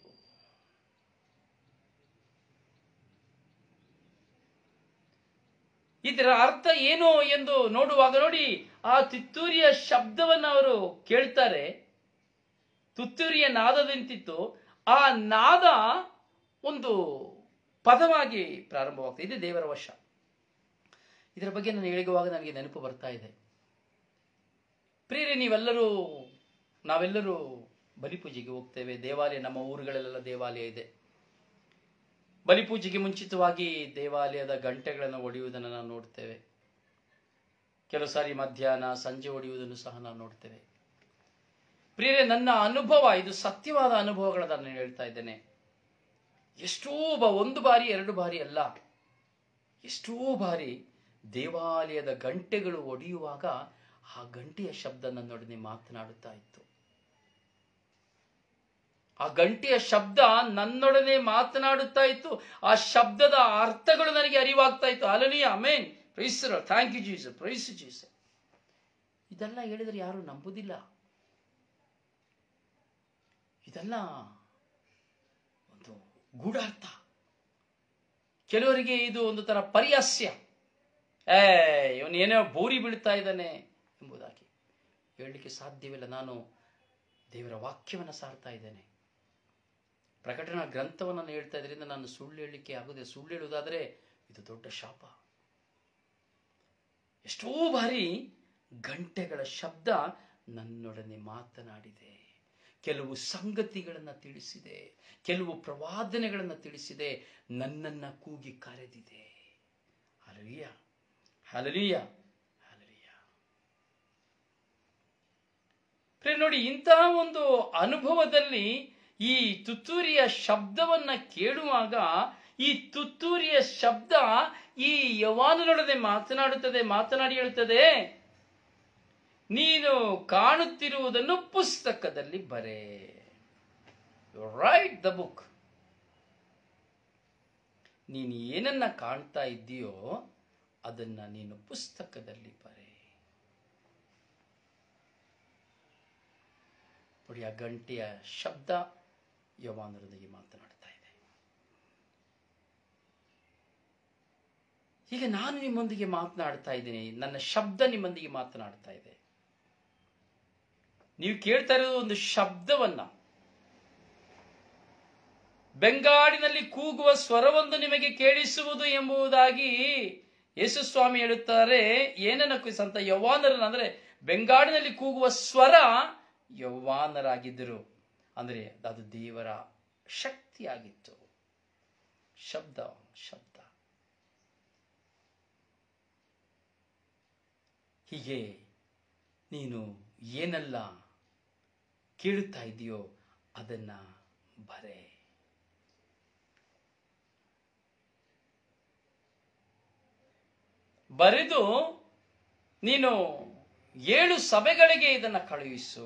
ಇದರ ಅರ್ಥ ಏನು ಎಂದು ನೋಡುವಾಗ ನೋಡಿ ಆ ತುತ್ತೂರಿಯ ಶಬ್ದವನ್ನು ಅವರು ಕೇಳ್ತಾರೆ ತುತ್ತೂರಿಯ ನಾದದಂತಿತ್ತು ಆ ನಾದ ಒಂದು ಪದವಾಗಿ ಪ್ರಾರಂಭವಾಗ್ತದೆ ಇದು ದೇವರ ವಶ ಇದರ ಬಗ್ಗೆ ನಾನು ಹೇಳಿಗುವಾಗ ನನಗೆ ನೆನಪು ಬರ್ತಾ ಇದೆ ಪ್ರಿಯರೇ ನೀವೆಲ್ಲರೂ ನಾವೆಲ್ಲರೂ ಬಲಿಪೂಜೆಗೆ ಹೋಗ್ತೇವೆ ದೇವಾಲಯ ನಮ್ಮ ಊರುಗಳಲ್ಲೆಲ್ಲ ದೇವಾಲಯ ಇದೆ ಬಲಿಪೂಜೆಗೆ ಮುಂಚಿತವಾಗಿ ದೇವಾಲಯದ ಗಂಟೆಗಳನ್ನು ಒಡೆಯುವುದನ್ನು ನಾವು ನೋಡ್ತೇವೆ ಕೆಲವು ಸಾರಿ ಮಧ್ಯಾಹ್ನ ಸಂಜೆ ಒಡೆಯುವುದನ್ನು ಸಹ ನಾವು ನೋಡ್ತೇವೆ ಪ್ರಿಯರೇ ನನ್ನ ಅನುಭವ ಇದು ಸತ್ಯವಾದ ಅನುಭವಗಳನ್ನ ನಾನು ಹೇಳ್ತಾ ಇದ್ದೇನೆ ಎಷ್ಟೋ ಬ ಒಂದು ಬಾರಿ ಎರಡು ಬಾರಿ ಅಲ್ಲ ಎಷ್ಟೋ ಬಾರಿ ದೇವಾಲಯದ ಗಂಟೆಗಳು ಒಡೆಯುವಾಗ ಆ ಗಂಟೆಯ ಶಬ್ದ ನನ್ನೊಡನೆ ಮಾತನಾಡುತ್ತಾ ಇತ್ತು ಆ ಗಂಟೆಯ ಶಬ್ದ ನನ್ನೊಡನೆ ಮಾತನಾಡುತ್ತಾ ಇತ್ತು ಆ ಶಬ್ದದ ಅರ್ಥಗಳು ನನಗೆ ಅರಿವಾಗ್ತಾ ಇತ್ತು ಅಲನಿಯ ಅಮೇನ್ ಪ್ರೈಸರ thank you Jesus praise Jesus ಇದೆಲ್ಲ ಹೇಳಿದ್ರೆ ಯಾರು ನಂಬುದಿಲ್ಲ ಇದೆಲ್ಲ ಒಂದು ಗೂಢಾರ್ಥ ಕೆಲವರಿಗೆ ಇದು ಒಂದು ತರ ಪರಿಹಾಸ್ಯ ಏ ಇವನು ಏನೋ ಬೋರಿ ಬೀಳ್ತಾ ಇದ್ದಾನೆ ಎಂಬುದಾಗಿ ಹೇಳಲಿಕ್ಕೆ ಸಾಧ್ಯವಿಲ್ಲ ನಾನು ದೇವರ ವಾಕ್ಯವನ್ನು ಸಾರ್ತಾ ಇದ್ದೇನೆ ಪ್ರಕಟಣಾ ಗ್ರಂಥವನ್ನು ನಾನು ಹೇಳ್ತಾ ಇದರಿಂದ ನಾನು ಸುಳ್ಳು ಹೇಳಲಿಕ್ಕೆ ಆಗುದೇ ಸುಳ್ಳು ಹೇಳುವುದಾದರೆ ಇದು ದೊಡ್ಡ ಶಾಪ ಎಷ್ಟೋ ಬಾರಿ ಗಂಟೆಗಳ ಶಬ್ದ ನನ್ನೊಡನೆ ಮಾತನಾಡಿದೆ ಕೆಲವು ಸಂಗತಿಗಳನ್ನು ತಿಳಿಸಿದೆ ಕೆಲವು ಪ್ರವಾದನೆಗಳನ್ನು ತಿಳಿಸಿದೆ ನನ್ನನ್ನ ಕೂಗಿ ಕರೆದಿದೆ ಹಲಲಿಯ ಹಲಲಿಯ ಹಲಲಿಯ ಪ್ರಿಯ ನೋಡಿ ಇಂತಹ ಒಂದು ಅನುಭವದಲ್ಲಿ ಈ ತುತ್ತೂರಿಯ ಶಬ್ದವನ್ನ ಕೇಳುವಾಗ ಈ ತುತ್ತೂರಿಯ ಶಬ್ದ ಈ ಯವಾನನೊಡನೆ ಮಾತನಾಡುತ್ತದೆ ಮಾತನಾಡಿ ಹೇಳುತ್ತದೆ ನೀನು ಕಾಣುತ್ತಿರುವುದನ್ನು ಪುಸ್ತಕದಲ್ಲಿ ಬರೆ ರೈಟ್ ದ ಬುಕ್ ನೀನು ಏನನ್ನ ಕಾಣ್ತಾ ಇದ್ದೀಯೋ ಅದನ್ನ ನೀನು ಪುಸ್ತಕದಲ್ಲಿ ಬರೆ ನೋಡಿ ಆ ಗಂಟೆಯ ಶಬ್ದ ಯವಾನರೊಂದಿಗೆ ಮಾತನಾಡ್ತಾ ಇದೆ ಈಗ ನಾನು ನಿಮ್ಮೊಂದಿಗೆ ಮಾತನಾಡ್ತಾ ಇದ್ದೀನಿ ನನ್ನ ಶಬ್ದ ನಿಮ್ಮೊಂದಿಗೆ ಮಾತನಾಡ್ತಾ ಇದೆ ನೀವು ಕೇಳ್ತಾ ಇರೋದು ಒಂದು ಶಬ್ದವನ್ನ ಬೆಂಗಾಡಿನಲ್ಲಿ ಕೂಗುವ ಸ್ವರವೊಂದು ನಿಮಗೆ ಕೇಳಿಸುವುದು ಎಂಬುದಾಗಿ ಯೇಸುಸ್ವಾಮಿ ಹೇಳುತ್ತಾರೆ ಏನನ್ನ ಸಂತ ಯೌವಾನರನ್ನ ಅಂದ್ರೆ ಬೆಂಗಾಡಿನಲ್ಲಿ ಕೂಗುವ ಸ್ವರ ಯೌವಾನರಾಗಿದ್ದರು ಅಂದ್ರೆ ಅದು ದೇವರ ಶಕ್ತಿಯಾಗಿತ್ತು ಶಬ್ದ ಶಬ್ದ ಹೀಗೆ ನೀನು ಏನೆಲ್ಲ ಕೇಳುತ್ತಾ ಇದೆಯೋ ಅದನ್ನ ಬರೆ ಬರೆದು ನೀನು ಏಳು ಸಭೆಗಳಿಗೆ ಇದನ್ನ ಕಳುಹಿಸು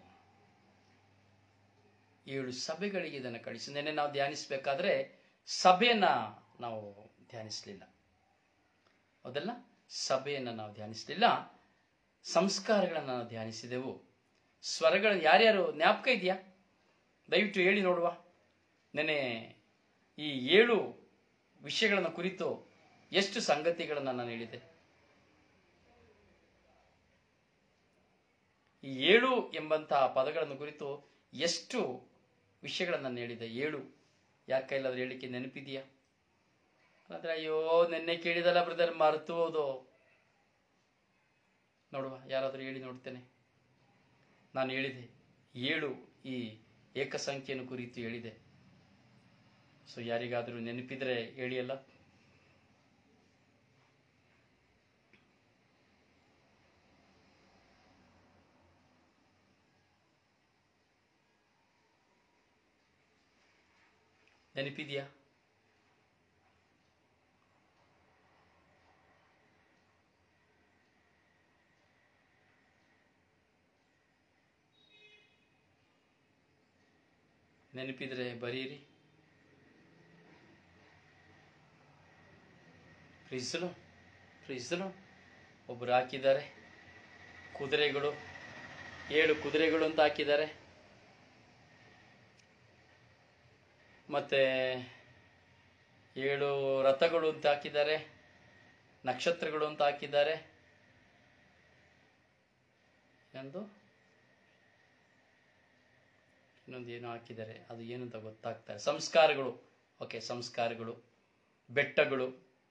ಏಳು ಸಭೆಗಳಿಗೆ ಇದನ್ನು ಕಳಿಸು ನೆನ್ನೆ ನಾವು ಧ್ಯಾನಿಸಬೇಕಾದ್ರೆ ಸಭೆಯನ್ನ ನಾವು ಧ್ಯಾನಿಸಲಿಲ್ಲ ಹೌದಲ್ಲ ಸಭೆಯನ್ನ ನಾವು ಧ್ಯಾನಿಸಲಿಲ್ಲ ಸಂಸ್ಕಾರಗಳನ್ನು ನಾವು ಧ್ಯಾನಿಸಿದೆವು ಸ್ವರಗಳನ್ನು ಯಾರ್ಯಾರು ಜ್ಞಾಪಕ ಇದೆಯಾ ದಯವಿಟ್ಟು ಹೇಳಿ ನೋಡುವ ನೆನೆ ಈ ಏಳು ವಿಷಯಗಳನ್ನು ಕುರಿತು ಎಷ್ಟು ಸಂಗತಿಗಳನ್ನು ನಾನು ಹೇಳಿದೆ ಈ ಏಳು ಎಂಬಂತಹ ಪದಗಳನ್ನು ಕುರಿತು ಎಷ್ಟು ವಿಷಯಗಳನ್ನು ನಾನು ಹೇಳಿದೆ ಏಳು ಯಾರ ಕೈಲಾದ್ರೂ ಹೇಳಿಕೆ ನೆನಪಿದೆಯಾ ಅಂದ್ರೆ ಅಯ್ಯೋ ನೆನ್ನೆ ಕೇಳಿದಲ್ಲ ಬ್ರದರ್ ಮರೆತು ಹೋದು ನೋಡುವ ಯಾರಾದರೂ ಹೇಳಿ ನೋಡ್ತೇನೆ ನಾನು ಹೇಳಿದೆ ಏಳು ಈ ಏಕಸಂಖ್ಯೆಯನ್ನು ಕುರಿತು ಹೇಳಿದೆ ಸೊ ಯಾರಿಗಾದರೂ ನೆನಪಿದ್ರೆ ಹೇಳಿ ಅಲ್ಲ ನೆನಪಿದೆಯಾ ನೆನಪಿದ್ರೆ ಬರೀರಿ ಫ್ರಿಜ್ಲು ಫ್ರಿಜ್ಲು ಒಬ್ಬರು ಹಾಕಿದ್ದಾರೆ ಕುದುರೆಗಳು ಏಳು ಕುದುರೆಗಳು ಅಂತ ಹಾಕಿದ್ದಾರೆ ಮತ್ತೆ ಏಳು ರಥಗಳು ಅಂತ ಹಾಕಿದ್ದಾರೆ ನಕ್ಷತ್ರಗಳು ಅಂತ ಹಾಕಿದ್ದಾರೆ ಎಂದು ಇನ್ನೊಂದು ಏನೋ ಹಾಕಿದ್ದಾರೆ ಅದು ಏನು ಅಂತ ಗೊತ್ತಾಗ್ತಾರೆ ಸಂಸ್ಕಾರಗಳು ಓಕೆ ಸಂಸ್ಕಾರಗಳು ಬೆಟ್ಟಗಳು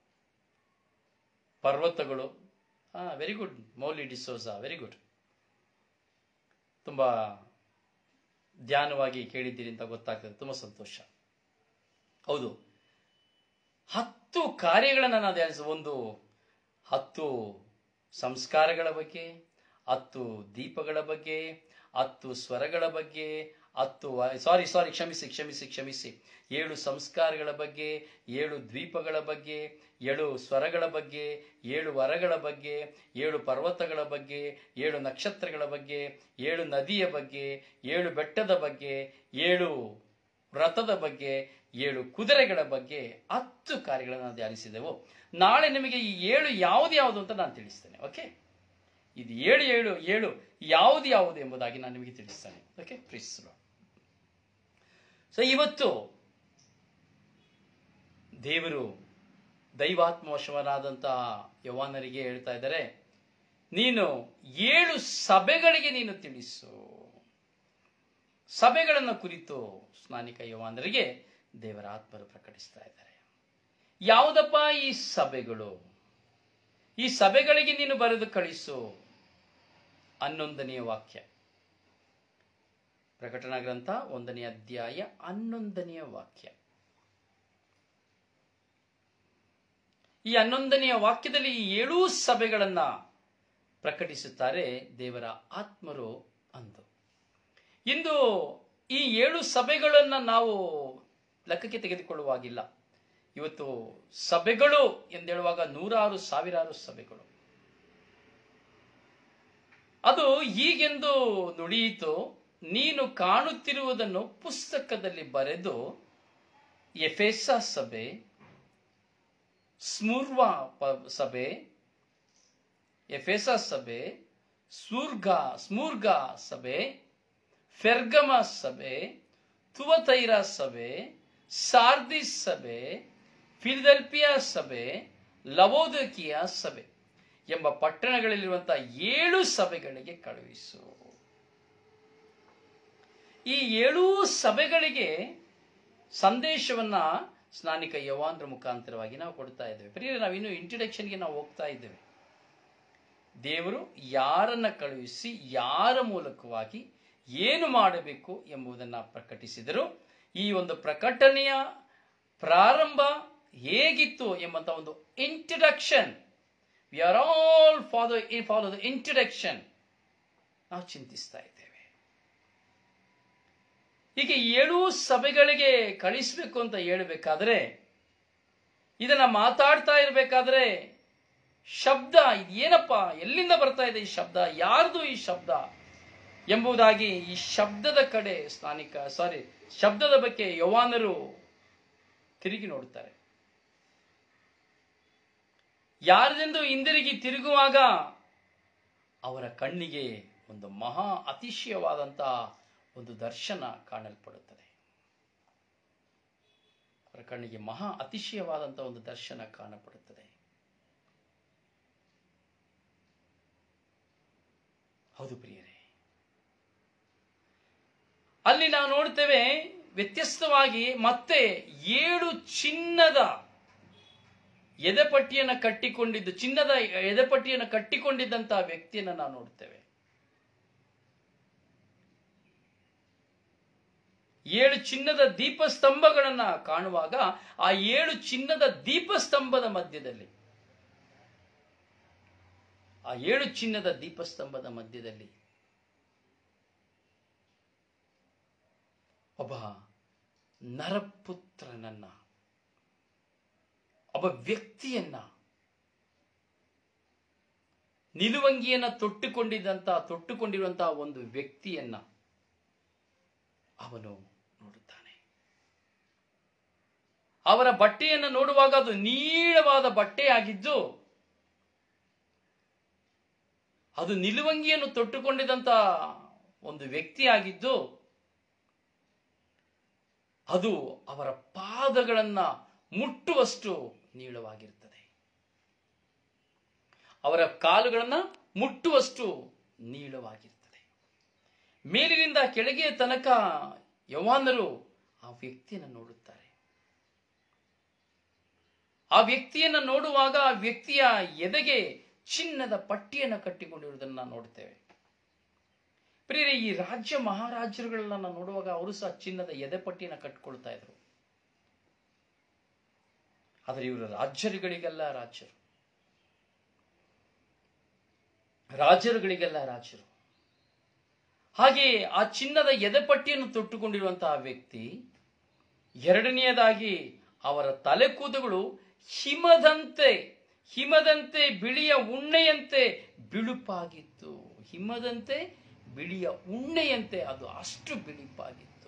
ಪರ್ವತಗಳು ಹಾಂ very good Mouli D'Souza very good ತುಂಬ ಧ್ಯಾನವಾಗಿ ಕೇಳಿದ್ದೀರಿ ಅಂತ ಗೊತ್ತಾಗ್ತದೆ ತುಂಬ ಸಂತೋಷ ಹೌದು ಹತ್ತು ಕಾರ್ಯಗಳನ್ನು ನಾವು ಧ್ಯಾನಿಸ ಒಂದು ಹತ್ತು ಸಂಸ್ಕಾರಗಳ ಬಗ್ಗೆ ಹತ್ತು ದೀಪಗಳ ಬಗ್ಗೆ ಹತ್ತು ಸ್ವರಗಳ ಬಗ್ಗೆ ಹತ್ತು ಸಾರಿ ಸಾರಿ ಕ್ಷಮಿಸಿ ಕ್ಷಮಿಸಿ ಕ್ಷಮಿಸಿ ಏಳು ಸಂಸ್ಕಾರಗಳ ಬಗ್ಗೆ ಏಳು ದ್ವೀಪಗಳ ಬಗ್ಗೆ ಏಳು ಸ್ವರಗಳ ಬಗ್ಗೆ ಏಳು ವರಗಳ ಬಗ್ಗೆ ಏಳು ಪರ್ವತಗಳ ಬಗ್ಗೆ ಏಳು ನಕ್ಷತ್ರಗಳ ಬಗ್ಗೆ ಏಳು ನದಿಯ ಬಗ್ಗೆ ಏಳು ಬೆಟ್ಟದ ಬಗ್ಗೆ ಏಳು ವ್ರತದ ಬಗ್ಗೆ ಏಳು ಕುದುರೆಗಳ ಬಗ್ಗೆ ಹತ್ತು ಕಾರ್ಯಗಳನ್ನು ನಾವು ಧ್ಯಾನಿಸಿದೆವು ನಾಳೆ ನಿಮಗೆ ಈ ಏಳು ಯಾವುದು ಯಾವುದು ಅಂತ ನಾನು ತಿಳಿಸ್ತೇನೆ ಓಕೆ ಇದು ಏಳು ಏಳು ಏಳು ಯಾವುದು ಯಾವುದು ಎಂಬುದಾಗಿ ನಾನು ನಿಮಗೆ ತಿಳಿಸ್ತೇನೆ ಓಕೆ ಪ್ಲೀಸ್ ಸೊ ಇವತ್ತು ದೇವರು ದೈವಾತ್ಮವಶವನಾದಂತಹ ಯವಾನರಿಗೆ ಹೇಳ್ತಾ ಇದ್ದಾರೆ ನೀನು ಏಳು ಸಭೆಗಳಿಗೆ ನೀನು ತಿಳಿಸು ಸಭೆಗಳನ್ನು ಕುರಿತು ಸ್ನಾನಿಕ ಯವಾನರಿಗೆ ದೇವರ ಆತ್ಮರು ಪ್ರಕಟಿಸ್ತಾ ಇದ್ದಾರೆ ಯಾವುದಪ್ಪ ಈ ಸಭೆಗಳು ಈ ಸಭೆಗಳಿಗೆ ನೀನು ಬರೆದು ಕಳಿಸು ಹನ್ನೊಂದನೆಯ ವಾಕ್ಯ ಪ್ರಕಟಣಾ ಗ್ರಂಥ ಒಂದನೇ ಅಧ್ಯಾಯ ಹನ್ನೊಂದನೆಯ ವಾಕ್ಯ ಈ ಹನ್ನೊಂದನೆಯ ವಾಕ್ಯದಲ್ಲಿ ಈ ಏಳೂ ಸಭೆಗಳನ್ನ ಪ್ರಕಟಿಸುತ್ತಾರೆ ದೇವರ ಆತ್ಮರು ಅಂದು ಇಂದು ಈ ಏಳು ಸಭೆಗಳನ್ನ ನಾವು ಲೆಕ್ಕಕ್ಕೆ ತೆಗೆದುಕೊಳ್ಳುವಾಗಿಲ್ಲ ಇವತ್ತು ಸಭೆಗಳು ಎಂದೇಳುವಾಗ ನೂರಾರು ಸಾವಿರಾರು ಸಭೆಗಳು ಅದು ಹೀಗೆಂದು ನುಡಿಯಿತು ನೀನು ಕಾಣುತ್ತಿರುವುದನ್ನು ಪುಸ್ತಕದಲ್ಲಿ ಬರೆದು ಎಫೆಸ ಸಭೆ ಸ್ಮೂರ್ವ ಪ- ಸಭೆ ಎಫೆಸ ಸಭೆ ಸ್ಮೂರ್ಗ ಸ್ಮೂರ್ಗ ಸಭೆ ಫೆರ್ಗಮ ಸಭೆ ತುವತೈರ ಸಭೆ ಸಾರ್ದಿಸ್ ಸಭೆ ಫಿಲ್ದೆಲ್ಪಿಯಾ ಸಭೆ ಲವೋದಕಿಯ ಸಭೆ ಎಂಬ ಪಟ್ಟಣಗಳಲ್ಲಿರುವಂತಹ ಏಳು ಸಭೆಗಳಿಗೆ ಕಳುಹಿಸು ಈ ಏಳೂ ಸಭೆಗಳಿಗೆ ಸಂದೇಶವನ್ನ ಸ್ನಾನಿಕ ಯವಾನ್ರ ಮುಖಾಂತರವಾಗಿ ನಾವು ಕೊಡ್ತಾ ಇದ್ದೇವೆ ಪ್ರಿಯರೇ ನಾವಿನ್ನು ಇಂಟ್ರಡಕ್ಷನ್ಗೆ ನಾವು ಹೋಗ್ತಾ ಇದ್ದೇವೆ ದೇವರು ಯಾರನ್ನ ಕಳುಹಿಸಿ ಯಾರ ಮೂಲಕವಾಗಿ ಏನು ಮಾಡಬೇಕು ಎಂಬುದನ್ನು ಪ್ರಕಟಿಸಿದರು ಈ ಒಂದು ಪ್ರಕಟಣೆಯ ಪ್ರಾರಂಭ ಹೇಗಿತ್ತು ಎಂಬಂತ ಒಂದು introduction we are all follow follow the introduction ನಾವು ಚಿಂತಿಸ್ತಾ ಇದ್ದೇವೆ ಹೀಗೆ ಏಳು ಸಭೆಗಳಿಗೆ ಕಳಿಸ್ಬೇಕು ಅಂತ ಹೇಳಬೇಕಾದ್ರೆ ಇದನ್ನ ಮಾತಾಡ್ತಾ ಇರಬೇಕಾದ್ರೆ ಶಬ್ದ ಇದು ಏನಪ್ಪ ಎಲ್ಲಿಂದ ಬರ್ತಾ ಇದೆ ಈ ಶಬ್ದ ಯಾರ್ದು ಈ ಶಬ್ದ ಎಂಬುದಾಗಿ ಈ ಶಬ್ದದ ಕಡೆ ಸ್ನಾನಿಕ ಸಾರಿ ಶಬ್ದದ ಬಗ್ಗೆ ಯವಾನರು ತಿರುಗಿ ನೋಡುತ್ತಾರೆ ಯಾರದೆಂದು ಹಿಂದಿರುಗಿ ತಿರುಗುವಾಗ ಅವರ ಕಣ್ಣಿಗೆ ಒಂದು ಮಹಾ ಅತಿಶಯವಾದಂತಹ ಒಂದು ದರ್ಶನ ಕಾಣಲ್ಪಡುತ್ತದೆ ಅವರ ಕಣ್ಣಿಗೆ ಮಹಾ ಅತಿಶಯವಾದಂತಹ ಒಂದು ದರ್ಶನ ಕಾಣಪಡುತ್ತದೆ ಹೌದು ಪ್ರಿಯರೇ ಅಲ್ಲಿ ನಾವು ನೋಡ್ತೇವೆ ವ್ಯತ್ಯಸ್ತವಾಗಿ ಮತ್ತೆ ಏಳು ಚಿನ್ನದ ಎದೆಪಟ್ಟಿಯನ್ನು ಕಟ್ಟಿಕೊಂಡಿದ್ದು ಚಿನ್ನದ ಎದೆಪಟ್ಟಿಯನ್ನು ಕಟ್ಟಿಕೊಂಡಿದ್ದಂತಹ ವ್ಯಕ್ತಿಯನ್ನು ನಾವು ನೋಡ್ತೇವೆ ಏಳು ಚಿನ್ನದ ದೀಪಸ್ತಂಭಗಳನ್ನ ಕಾಣುವಾಗ ಆ ಏಳು ಚಿನ್ನದ ದೀಪಸ್ತಂಭದ ಮಧ್ಯದಲ್ಲಿ ಆ ಏಳು ಚಿನ್ನದ ದೀಪಸ್ತಂಭದ ಮಧ್ಯದಲ್ಲಿ ಒಬ್ಬ ನರಪುತ್ರನನ್ನ ಒಬ್ಬ ವ್ಯಕ್ತಿಯನ್ನ ನಿಲುವಂಗಿಯನ್ನ ತೊಟ್ಟುಕೊಂಡಿದ್ದಂತಹ ತೊಟ್ಟುಕೊಂಡಿರುವಂತಹ ಒಂದು ವ್ಯಕ್ತಿಯನ್ನ ಅವನು ನೋಡುತ್ತಾನೆ ಅವರ ಬಟ್ಟೆಯನ್ನು ನೋಡುವಾಗ ಅದು ನೀಳವಾದ ಬಟ್ಟೆಯಾಗಿದ್ದು ಅದು ನಿಲುವಂಗಿಯನ್ನು ತೊಟ್ಟುಕೊಂಡಿದ್ದಂತ ಒಂದು ವ್ಯಕ್ತಿಯಾಗಿದ್ದು ಅದು ಅವರ ಪಾದಗಳನ್ನ ಮುಟ್ಟುವಷ್ಟು ನೀಳವಾಗಿರುತ್ತದೆ ಅವರ ಕಾಲುಗಳನ್ನ ಮುಟ್ಟುವಷ್ಟು ನೀಳವಾಗಿರುತ್ತದೆ ಮೇಲಿನಿಂದ ಕೆಳಗೆ ತನಕ ಯವಾನರು ಆ ವ್ಯಕ್ತಿಯನ್ನು ನೋಡುತ್ತಾರೆ ಆ ವ್ಯಕ್ತಿಯನ್ನು ನೋಡುವಾಗ ಆ ವ್ಯಕ್ತಿಯ ಎದೆಗೆ ಚಿನ್ನದ ಪಟ್ಟಿಯನ್ನು ಕಟ್ಟಿಕೊಂಡಿರುವುದನ್ನು ನಾವು ನೋಡ್ತೇವೆ ಪ್ರಿಯರೇ ಈ ರಾಜ್ಯ ಮಹಾರಾಜರುಗಳನ್ನ ನಾವು ನೋಡುವಾಗ ಅವರು ಸಹ ಚಿನ್ನದ ಎದೆ ಪಟ್ಟಿಯನ್ನು ಕಟ್ಟಿಕೊಳ್ತಾ ಇದ್ರು ಆದರೆ ಇವರು ರಾಜ್ಯರುಗಳಿಗೆಲ್ಲ ರಾಜ್ಯರು ರಾಜರುಗಳಿಗೆಲ್ಲ ರಾಜರು ಹಾಗೆ ಆ ಚಿನ್ನದ ಎದೆಪಟ್ಟಿಯನ್ನು ತೊಟ್ಟುಕೊಂಡಿರುವಂತಹ ವ್ಯಕ್ತಿ ಎರಡನೆಯದಾಗಿ ಅವರ ತಲೆ ಕೂದಗಳು ಹಿಮದಂತೆ ಹಿಮದಂತೆ ಬಿಳಿಯ ಉಣ್ಣೆಯಂತೆ ಬಿಳುಪಾಗಿತ್ತು ಹಿಮದಂತೆ ಬಿಳಿಯ ಉಣ್ಣೆಯಂತೆ ಅದು ಅಷ್ಟು ಬಿಳುಪಾಗಿತ್ತು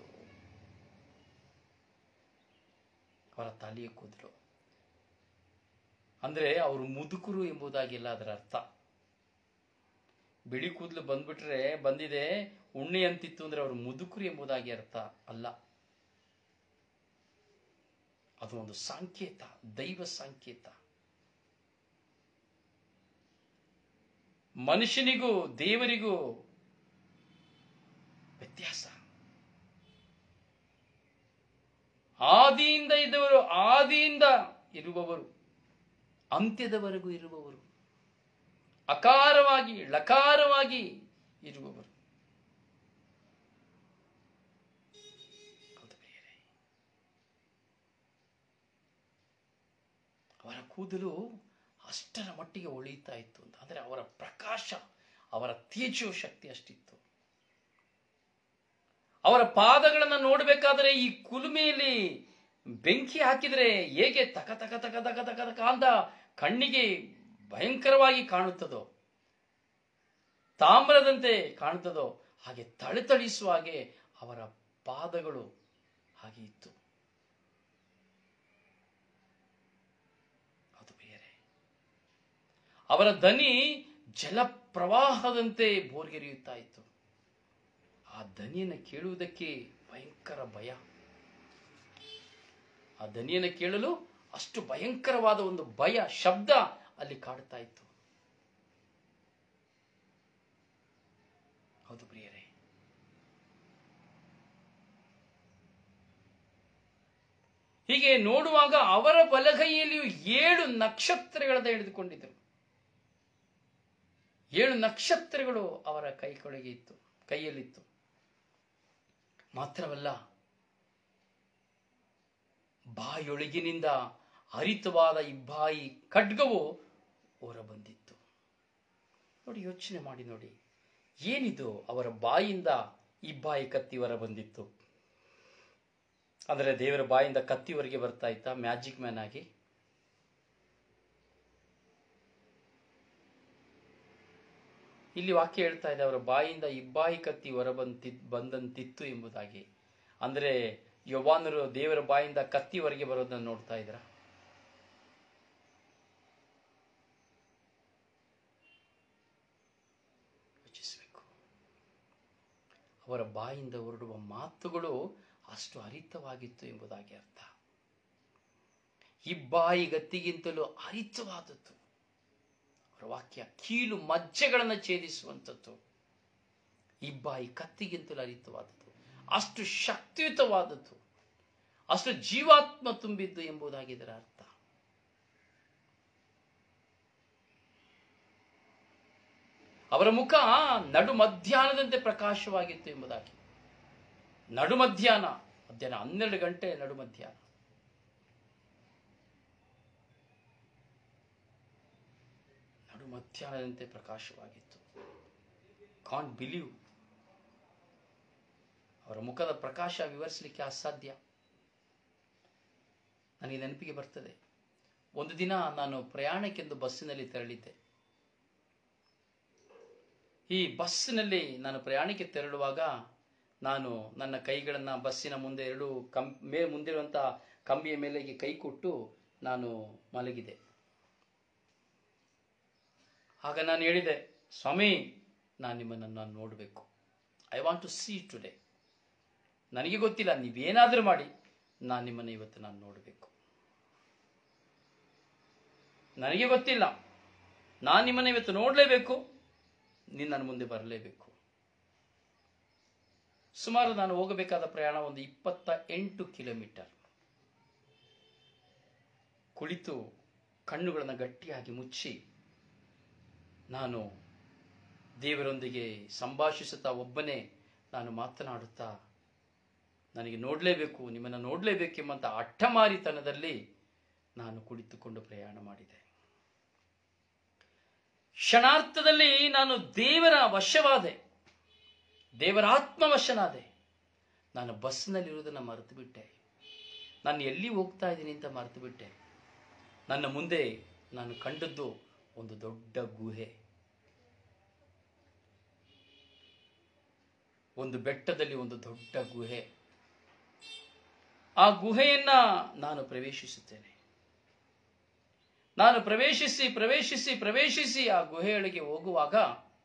ಅವರ ತಲೆಯ ಕೂದಲು ಅಂದ್ರೆ ಅವರು ಮುದುಕರು ಎಂಬುದಾಗಿಲ್ಲ ಅದರ ಅರ್ಥ ಬಿಳಿ ಕೂದಲು ಬಂದ್ಬಿಟ್ರೆ ಬಂದಿದೆ ಉಣ್ಣೆ ಅಂತಿತ್ತು ಅಂದ್ರೆ ಅವರು ಮುದುಕರು ಎಂಬುದಾಗಿ ಅರ್ಥ ಅಲ್ಲ ಅದು ಒಂದು ಸಂಕೇತ ದೈವ ಸಂಕೇತ ಮನುಷ್ಯನಿಗೂ ದೇವರಿಗೂ ವ್ಯತ್ಯಾಸ ಆದಿಯಿಂದ ಇದ್ದವರು ಆದಿಯಿಂದ ಇರುವವರು ಅಂತ್ಯದವರೆಗೂ ಇರುವವರು ಅಕಾರವಾಗಿ ಲಕಾರವಾಗಿ ಇರುವವರು ಹೌದು ಪ್ರಿಯರೇ. ಅವರ ಕೂದಲು ಅಷ್ಟರ ಮಟ್ಟಿಗೆ ಒಳಿತಾ ಇತ್ತು ಅಂತ ಅಂದರೆ ಅವರ ಪ್ರಕಾಶ ಅವರ ತೇಜೋ ಶಕ್ತಿ ಅಷ್ಟಿತ್ತು ಅವರ ಪಾದಗಳನ್ನು ನೋಡಬೇಕಾದ್ರೆ ಈ ಕುಲುಮೆಯಲ್ಲಿ ಬೆಂಕಿ ಹಾಕಿದರೆ ಹೇಗೆ ತಕ ತಕ ತಕ ತಕ ತಕ ತಕ ಅಂತ ಕಣ್ಣಿಗೆ ಭಯಂಕರವಾಗಿ ಕಾಣುತ್ತದೋ ತಾಮ್ರದಂತೆ ಕಾಣುತ್ತದೋ ಹಾಗೆ ಥಳಿಥಳಿಸುವ ಹಾಗೆ ಅವರ ಪಾದಗಳು ಹಾಗೆ ಇತ್ತು ಅದು ಬೇರೆ ಅವರ ದನಿ ಜಲಪ್ರವಾಹದಂತೆ ಬೋರ್ಗೆರೆಯುತ್ತಾ ಇತ್ತು ಆ ದನಿಯನ್ನು ಕೇಳುವುದಕ್ಕೆ ಭಯಂಕರ ಭಯ ಆ ದನಿಯನ್ನು ಕೇಳಲು ಅಷ್ಟು ಭಯಂಕರವಾದ ಒಂದು ಭಯ ಶಬ್ದ ಅಲ್ಲಿ ಕಾಡುತ್ತಾ ಇತ್ತು ಹೌದು ಪ್ರಿಯರೇ ಹೀಗೆ ನೋಡುವಾಗ ಅವರ ಬಲಗೈಯಲ್ಲಿಯೂ ಏಳು ನಕ್ಷತ್ರಗಳನ್ನ ಹಿಡಿದುಕೊಂಡಿದ್ದರು ಏಳು ನಕ್ಷತ್ರಗಳು ಅವರ ಕೈ ಕೆಳಗೆ ಇತ್ತು ಕೈಯಲ್ಲಿತ್ತು ಮಾತ್ರವಲ್ಲ ಬಾಯೊಳಗಿನಿಂದ ಹರಿತವಾದ ಇಬ್ಬಾಯಿ ಖಡ್ಗವು ಹೊರ ಬಂದಿತ್ತು ನೋಡಿ ಯೋಚನೆ ಮಾಡಿ ನೋಡಿ ಏನಿದು ಅವರ ಬಾಯಿಂದ ಇಬ್ಬಾಯಿ ಕತ್ತಿ ಹೊರ ಬಂದಿತ್ತು ಅಂದರೆ ದೇವರ ಬಾಯಿಂದ ಕತ್ತಿವರೆಗೆ ಬರ್ತಾ ಇತ್ತ ಮ್ಯಾಜಿಕ್ ಮ್ಯಾನ್ ಆಗಿ ಇಲ್ಲಿ ವಾಕ್ಯ ಹೇಳ್ತಾ ಇದೆ ಅವರ ಬಾಯಿಂದ ಇಬ್ಬಾಯಿ ಕತ್ತಿ ಹೊರ ಬಂತಿ ಬಂದಂತಿತ್ತು ಎಂಬುದಾಗಿ ಅಂದರೆ ಯವಾನರು ದೇವರ ಬಾಯಿಂದ ಕತ್ತಿ ಹೊರಗೆ ಬರೋದನ್ನು ನೋಡ್ತಾ ಇದ್ರ ಯೋಚಿಸಬೇಕು ಅವರ ಬಾಯಿಂದ ಹೊರಡುವ ಮಾತುಗಳು ಅಷ್ಟು ಹರಿತವಾಗಿತ್ತು ಎಂಬುದಾಗಿ ಅರ್ಥ ಇಬ್ಬಾಯಿ ಗತ್ತಿಗಿಂತಲೂ ಹರಿತವಾದದ್ದು ಅವರ ವಾಕ್ಯ ಕೀಲು ಮಜ್ಜೆಗಳನ್ನು ಛೇದಿಸುವಂಥದ್ದು ಇಬ್ಬಾಯಿ ಕತ್ತಿಗಿಂತಲೂ ಹರಿತವಾದದ್ದು ಅಷ್ಟು ಶಕ್ತಿಯುತವಾದದ್ದು ಅಷ್ಟು ಜೀವಾತ್ಮ ತುಂಬಿದ್ದು ಎಂಬುದಾಗಿ ಇದರ ಅರ್ಥ ಅವರ ಮುಖ ನಡು ಮಧ್ಯಾಹ್ನದಂತೆ ಪ್ರಕಾಶವಾಗಿತ್ತು ಎಂಬುದಾಗಿ ನಡು ಮಧ್ಯಾಹ್ನ ಮಧ್ಯಾಹ್ನ ಹನ್ನೆರಡು ಗಂಟೆ ನಡು ಮಧ್ಯಾಹ್ನ ನಡು ಮಧ್ಯಾಹ್ನದಂತೆ ಪ್ರಕಾಶವಾಗಿತ್ತು ಕಾಂಟ್ ಬಿಲೀವ್ ಅವರ ಮುಖದ ಪ್ರಕಾಶ ವಿವರಿಸಲಿಕ್ಕೆ ಅಸಾಧ್ಯ ನನಗೆ ನೆನಪಿಗೆ ಬರ್ತದೆ ಒಂದು ದಿನ ನಾನು ಪ್ರಯಾಣಕ್ಕೆಂದು ಬಸ್ಸಿನಲ್ಲಿ ತೆರಳಿದ್ದೆ ಈ ಬಸ್ಸಿನಲ್ಲಿ ನಾನು ಪ್ರಯಾಣಕ್ಕೆ ತೆರಳುವಾಗ ನಾನು ನನ್ನ ಕೈಗಳನ್ನು ಬಸ್ಸಿನ ಮುಂದೆ ಎರಡು ಕಂ ಮೇ ಮುಂದಿರುವಂಥ ಕಂಬಿಯ ಮೇಲೆ ಕೈ ಕೊಟ್ಟು ನಾನು ಮಲಗಿದೆ ಆಗ ನಾನು ಹೇಳಿದೆ ಸ್ವಾಮಿ ನಾನು ನಿಮ್ಮನ್ನು ನಾನು ನೋಡಬೇಕು I want to see today ನನಗೆ ಗೊತ್ತಿಲ್ಲ ನೀವೇನಾದರೂ ಮಾಡಿ ನಾನು ನಿಮ್ಮನ್ನು ಇವತ್ತು ನಾನು ನೋಡಬೇಕು ನನಗೆ ಗೊತ್ತಿಲ್ಲ ನಾನು ನಿಮ್ಮನ್ನು ಇವತ್ತು ನೋಡಲೇಬೇಕು ನೀನು ನನ್ನ ಮುಂದೆ ಬರಲೇಬೇಕು ಸುಮಾರು ನಾನು ಹೋಗಬೇಕಾದ ಪ್ರಯಾಣ ಒಂದು ಇಪ್ಪತ್ತ ಎಂಟು ಕಿಲೋಮೀಟರ್ ಕುಳಿತು ಕಣ್ಣುಗಳನ್ನು ಗಟ್ಟಿಯಾಗಿ ಮುಚ್ಚಿ ನಾನು ದೇವರೊಂದಿಗೆ ಸಂಭಾಷಿಸುತ್ತಾ ಒಬ್ಬನೇ ನಾನು ಮಾತನಾಡುತ್ತಾ ನನಗೆ ನೋಡಲೇಬೇಕು ನಿಮ್ಮನ್ನು ನೋಡಲೇಬೇಕೆಂಬಂತ ಅಟ್ಟಮಾರಿತನದಲ್ಲಿ ನಾನು ಕುಳಿತುಕೊಂಡು ಪ್ರಯಾಣ ಮಾಡಿದೆ ಕ್ಷಣಾರ್ಥದಲ್ಲಿ ನಾನು ದೇವರ ವಶವಾದೆ ದೇವರ ಆತ್ಮವಶನಾದೆ ನಾನು ಬಸ್ನಲ್ಲಿರುವುದನ್ನು ಮರೆತು ಬಿಟ್ಟೆ ನಾನು ಎಲ್ಲಿ ಹೋಗ್ತಾ ಇದ್ದೀನಿ ಅಂತ ಮರೆತು ಬಿಟ್ಟೆ ನನ್ನ ಮುಂದೆ ನಾನು ಕಂಡದ್ದು ಒಂದು ದೊಡ್ಡ ಗುಹೆ ಒಂದು ಬೆಟ್ಟದಲ್ಲಿ ಒಂದು ದೊಡ್ಡ ಗುಹೆ ಆ ಗುಹೆಯನ್ನ ನಾನು ಪ್ರವೇಶಿಸುತ್ತೇನೆ ನಾನು ಪ್ರವೇಶಿಸಿ ಪ್ರವೇಶಿಸಿ ಪ್ರವೇಶಿಸಿ ಆ ಗುಹೆಯೊಳಗೆ ಹೋಗುವಾಗ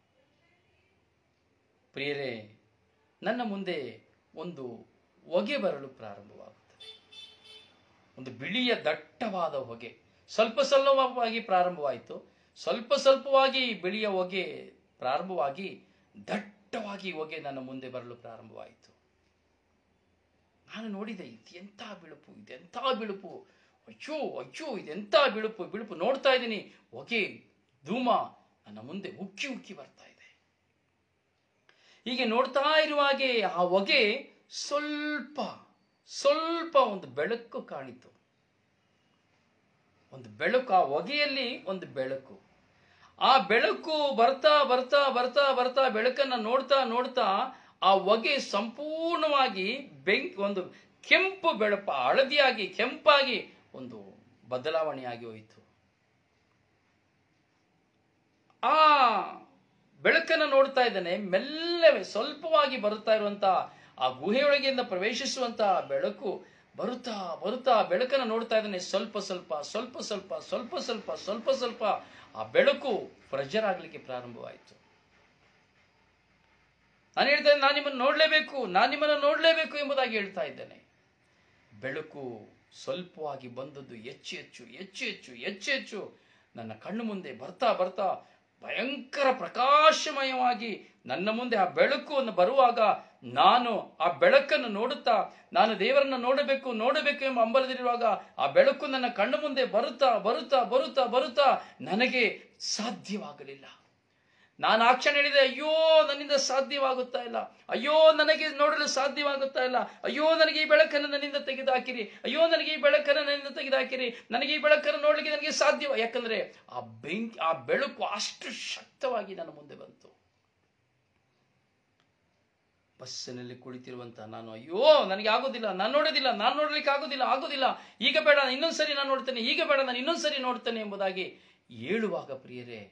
ಪ್ರಿಯರೇ ನನ್ನ ಮುಂದೆ ಒಂದು ಹೊಗೆ ಬರಲು ಪ್ರಾರಂಭವಾಗುತ್ತದೆ ಒಂದು ಬಿಳಿಯ ದಟ್ಟವಾದ ಹೊಗೆ ಸ್ವಲ್ಪ ಸ್ವಲ್ಪವಾಗಿ ಪ್ರಾರಂಭವಾಯಿತು ಸ್ವಲ್ಪ ಸ್ವಲ್ಪವಾಗಿ ಬಿಳಿಯ ಹೊಗೆ ಪ್ರಾರಂಭವಾಗಿ ದಟ್ಟವಾಗಿ ಹೊಗೆ ನನ್ನ ಮುಂದೆ ಬರಲು ಪ್ರಾರಂಭವಾಯಿತು ನಾನು ನೋಡಿದೆ ಇದೆಂಥ ಬಿಳುಪು ಇದೆಂಥ ಬಿಳುಪು ಅಯ್ಯೋ ಅಯ್ಯೋ ಇದೆಂಥ ಬಿಳುಪು ಬಿಳುಪು ನೋಡ್ತಾ ಇದ್ದೀನಿ ಹೊಗೆ ಧೂಮ ನನ್ನ ಮುಂದೆ ಉಕ್ಕಿ ಉಕ್ಕಿ ಬರ್ತಾ ಇದೆ ಹೀಗೆ ನೋಡ್ತಾ ಇರುವಾಗೆ ಆ ಹೊಗೆ ಸ್ವಲ್ಪ ಸ್ವಲ್ಪ ಒಂದು ಬೆಳಕು ಕಾಣಿತು ಒಂದು ಬೆಳಕು ಆ ಹೊಗೆಯಲ್ಲಿ ಒಂದು ಬೆಳಕು ಆ ಬೆಳಕು ಬರ್ತಾ ಬರ್ತಾ ಬರ್ತಾ ಬರ್ತಾ ಬೆಳಕನ್ನ ನೋಡ್ತಾ ನೋಡ್ತಾ ಆ ಹೊಗೆ ಸಂಪೂರ್ಣವಾಗಿ ಬೆಂಕಿ ಒಂದು ಕೆಂಪು ಬೆಳಪ ಹಳದಿಯಾಗಿ ಕೆಂಪಾಗಿ ಒಂದು ಬದಲಾವಣೆಯಾಗಿ ಹೋಯಿತು ಆ ಬೆಳಕನ್ನು ನೋಡ್ತಾ ಇದ್ದಾನೆ ಮೆಲ್ಲವೆ ಸ್ವಲ್ಪವಾಗಿ ಬರುತ್ತಾ ಇರುವಂತ ಆ ಗುಹೆಯೊಳಗಿಂದ ಪ್ರವೇಶಿಸುವಂತ ಬೆಳಕು ಬರುತ್ತಾ ಬರುತ್ತಾ ಬೆಳಕನ್ನು ನೋಡ್ತಾ ಇದ್ದಾನೆ ಸ್ವಲ್ಪ ಸ್ವಲ್ಪ ಸ್ವಲ್ಪ ಸ್ವಲ್ಪ ಸ್ವಲ್ಪ ಸ್ವಲ್ಪ ಸ್ವಲ್ಪ ಸ್ವಲ್ಪ ಆ ಬೆಳಕು ಪ್ರಜರಾಗ್ಲಿಕ್ಕೆ ಪ್ರಾರಂಭವಾಯಿತು ನಾನು ಹೇಳ್ತಾ ನಾನು ನಿಮ್ಮನ್ನು ನೋಡ್ಲೇಬೇಕು ನಾನು ನಿಮ್ಮನ್ನು ನೋಡ್ಲೇಬೇಕು ಎಂಬುದಾಗಿ ಹೇಳ್ತಾ ಇದ್ದೇನೆ ಬೆಳಕು ಸ್ವಲ್ಪವಾಗಿ ಬಂದದ್ದು ಹೆಚ್ಚು ಹೆಚ್ಚು ಹೆಚ್ಚು ಹೆಚ್ಚು ಹೆಚ್ಚು ಹೆಚ್ಚು ನನ್ನ ಕಣ್ಣು ಮುಂದೆ ಬರ್ತಾ ಬರ್ತಾ ಭಯಂಕರ ಪ್ರಕಾಶಮಯವಾಗಿ ನನ್ನ ಮುಂದೆ ಆ ಬೆಳಕು ಬರುವಾಗ ನಾನು ಆ ಬೆಳಕನ್ನು ನೋಡುತ್ತಾ ನಾನು ದೇವರನ್ನ ನೋಡಬೇಕು ನೋಡಬೇಕು ಎಂಬ ಹಂಬಲದಲ್ಲಿರುವಾಗ ಆ ಬೆಳಕು ನನ್ನ ಕಣ್ಣು ಮುಂದೆ ಬರುತ್ತಾ ಬರುತ್ತಾ ಬರುತ್ತಾ ಬರುತ್ತಾ ನನಗೆ ಸಾಧ್ಯವಾಗಲಿಲ್ಲ ನಾನು ಆ ಕ್ಷಣ ಹೇಳಿದೆ ಅಯ್ಯೋ ನನ್ನಿಂದ ಸಾಧ್ಯವಾಗುತ್ತಾ ಇಲ್ಲ ಅಯ್ಯೋ ನನಗೆ ನೋಡಲು ಸಾಧ್ಯವಾಗುತ್ತಾ ಇಲ್ಲ ಅಯ್ಯೋ ನನಗೆ ಈ ಬೆಳಕನ್ನು ನನ್ನಿಂದ ತೆಗೆದುಹಾಕಿರಿ ಅಯ್ಯೋ ನನಗೆ ಈ ಬೆಳಕನ್ನು ನನ್ನಿಂದ ತೆಗೆದುಹಾಕಿರಿ ನನಗೆ ಈ ಬೆಳಕನ್ನು ನೋಡಲಿಕ್ಕೆ ನನಗೆ ಸಾಧ್ಯ ಯಾಕಂದ್ರೆ ಆ ಬೆಂಕಿ ಆ ಬೆಳಕು ಅಷ್ಟು ಶಕ್ತವಾಗಿ ನನ್ನ ಮುಂದೆ ಬಂತು ಬಸ್ಸಿನಲ್ಲಿ ಕುಳಿತಿರುವಂತ ನಾನು ಅಯ್ಯೋ ನನಗೆ ಆಗೋದಿಲ್ಲ ನಾನು ನೋಡೋದಿಲ್ಲ ನಾನು ನೋಡ್ಲಿಕ್ಕೆ ಆಗೋದಿಲ್ಲ ಆಗೋದಿಲ್ಲ ಈಗ ಬೇಡ ಇನ್ನೊಂದ್ಸರಿ ನಾನು ನೋಡ್ತೇನೆ ಈಗ ಬೇಡ ನಾನು ಇನ್ನೊಂದ್ಸರಿ ನೋಡ್ತೇನೆ ಎಂಬುದಾಗಿ ಹೇಳುವಾಗ ಪ್ರಿಯರೇ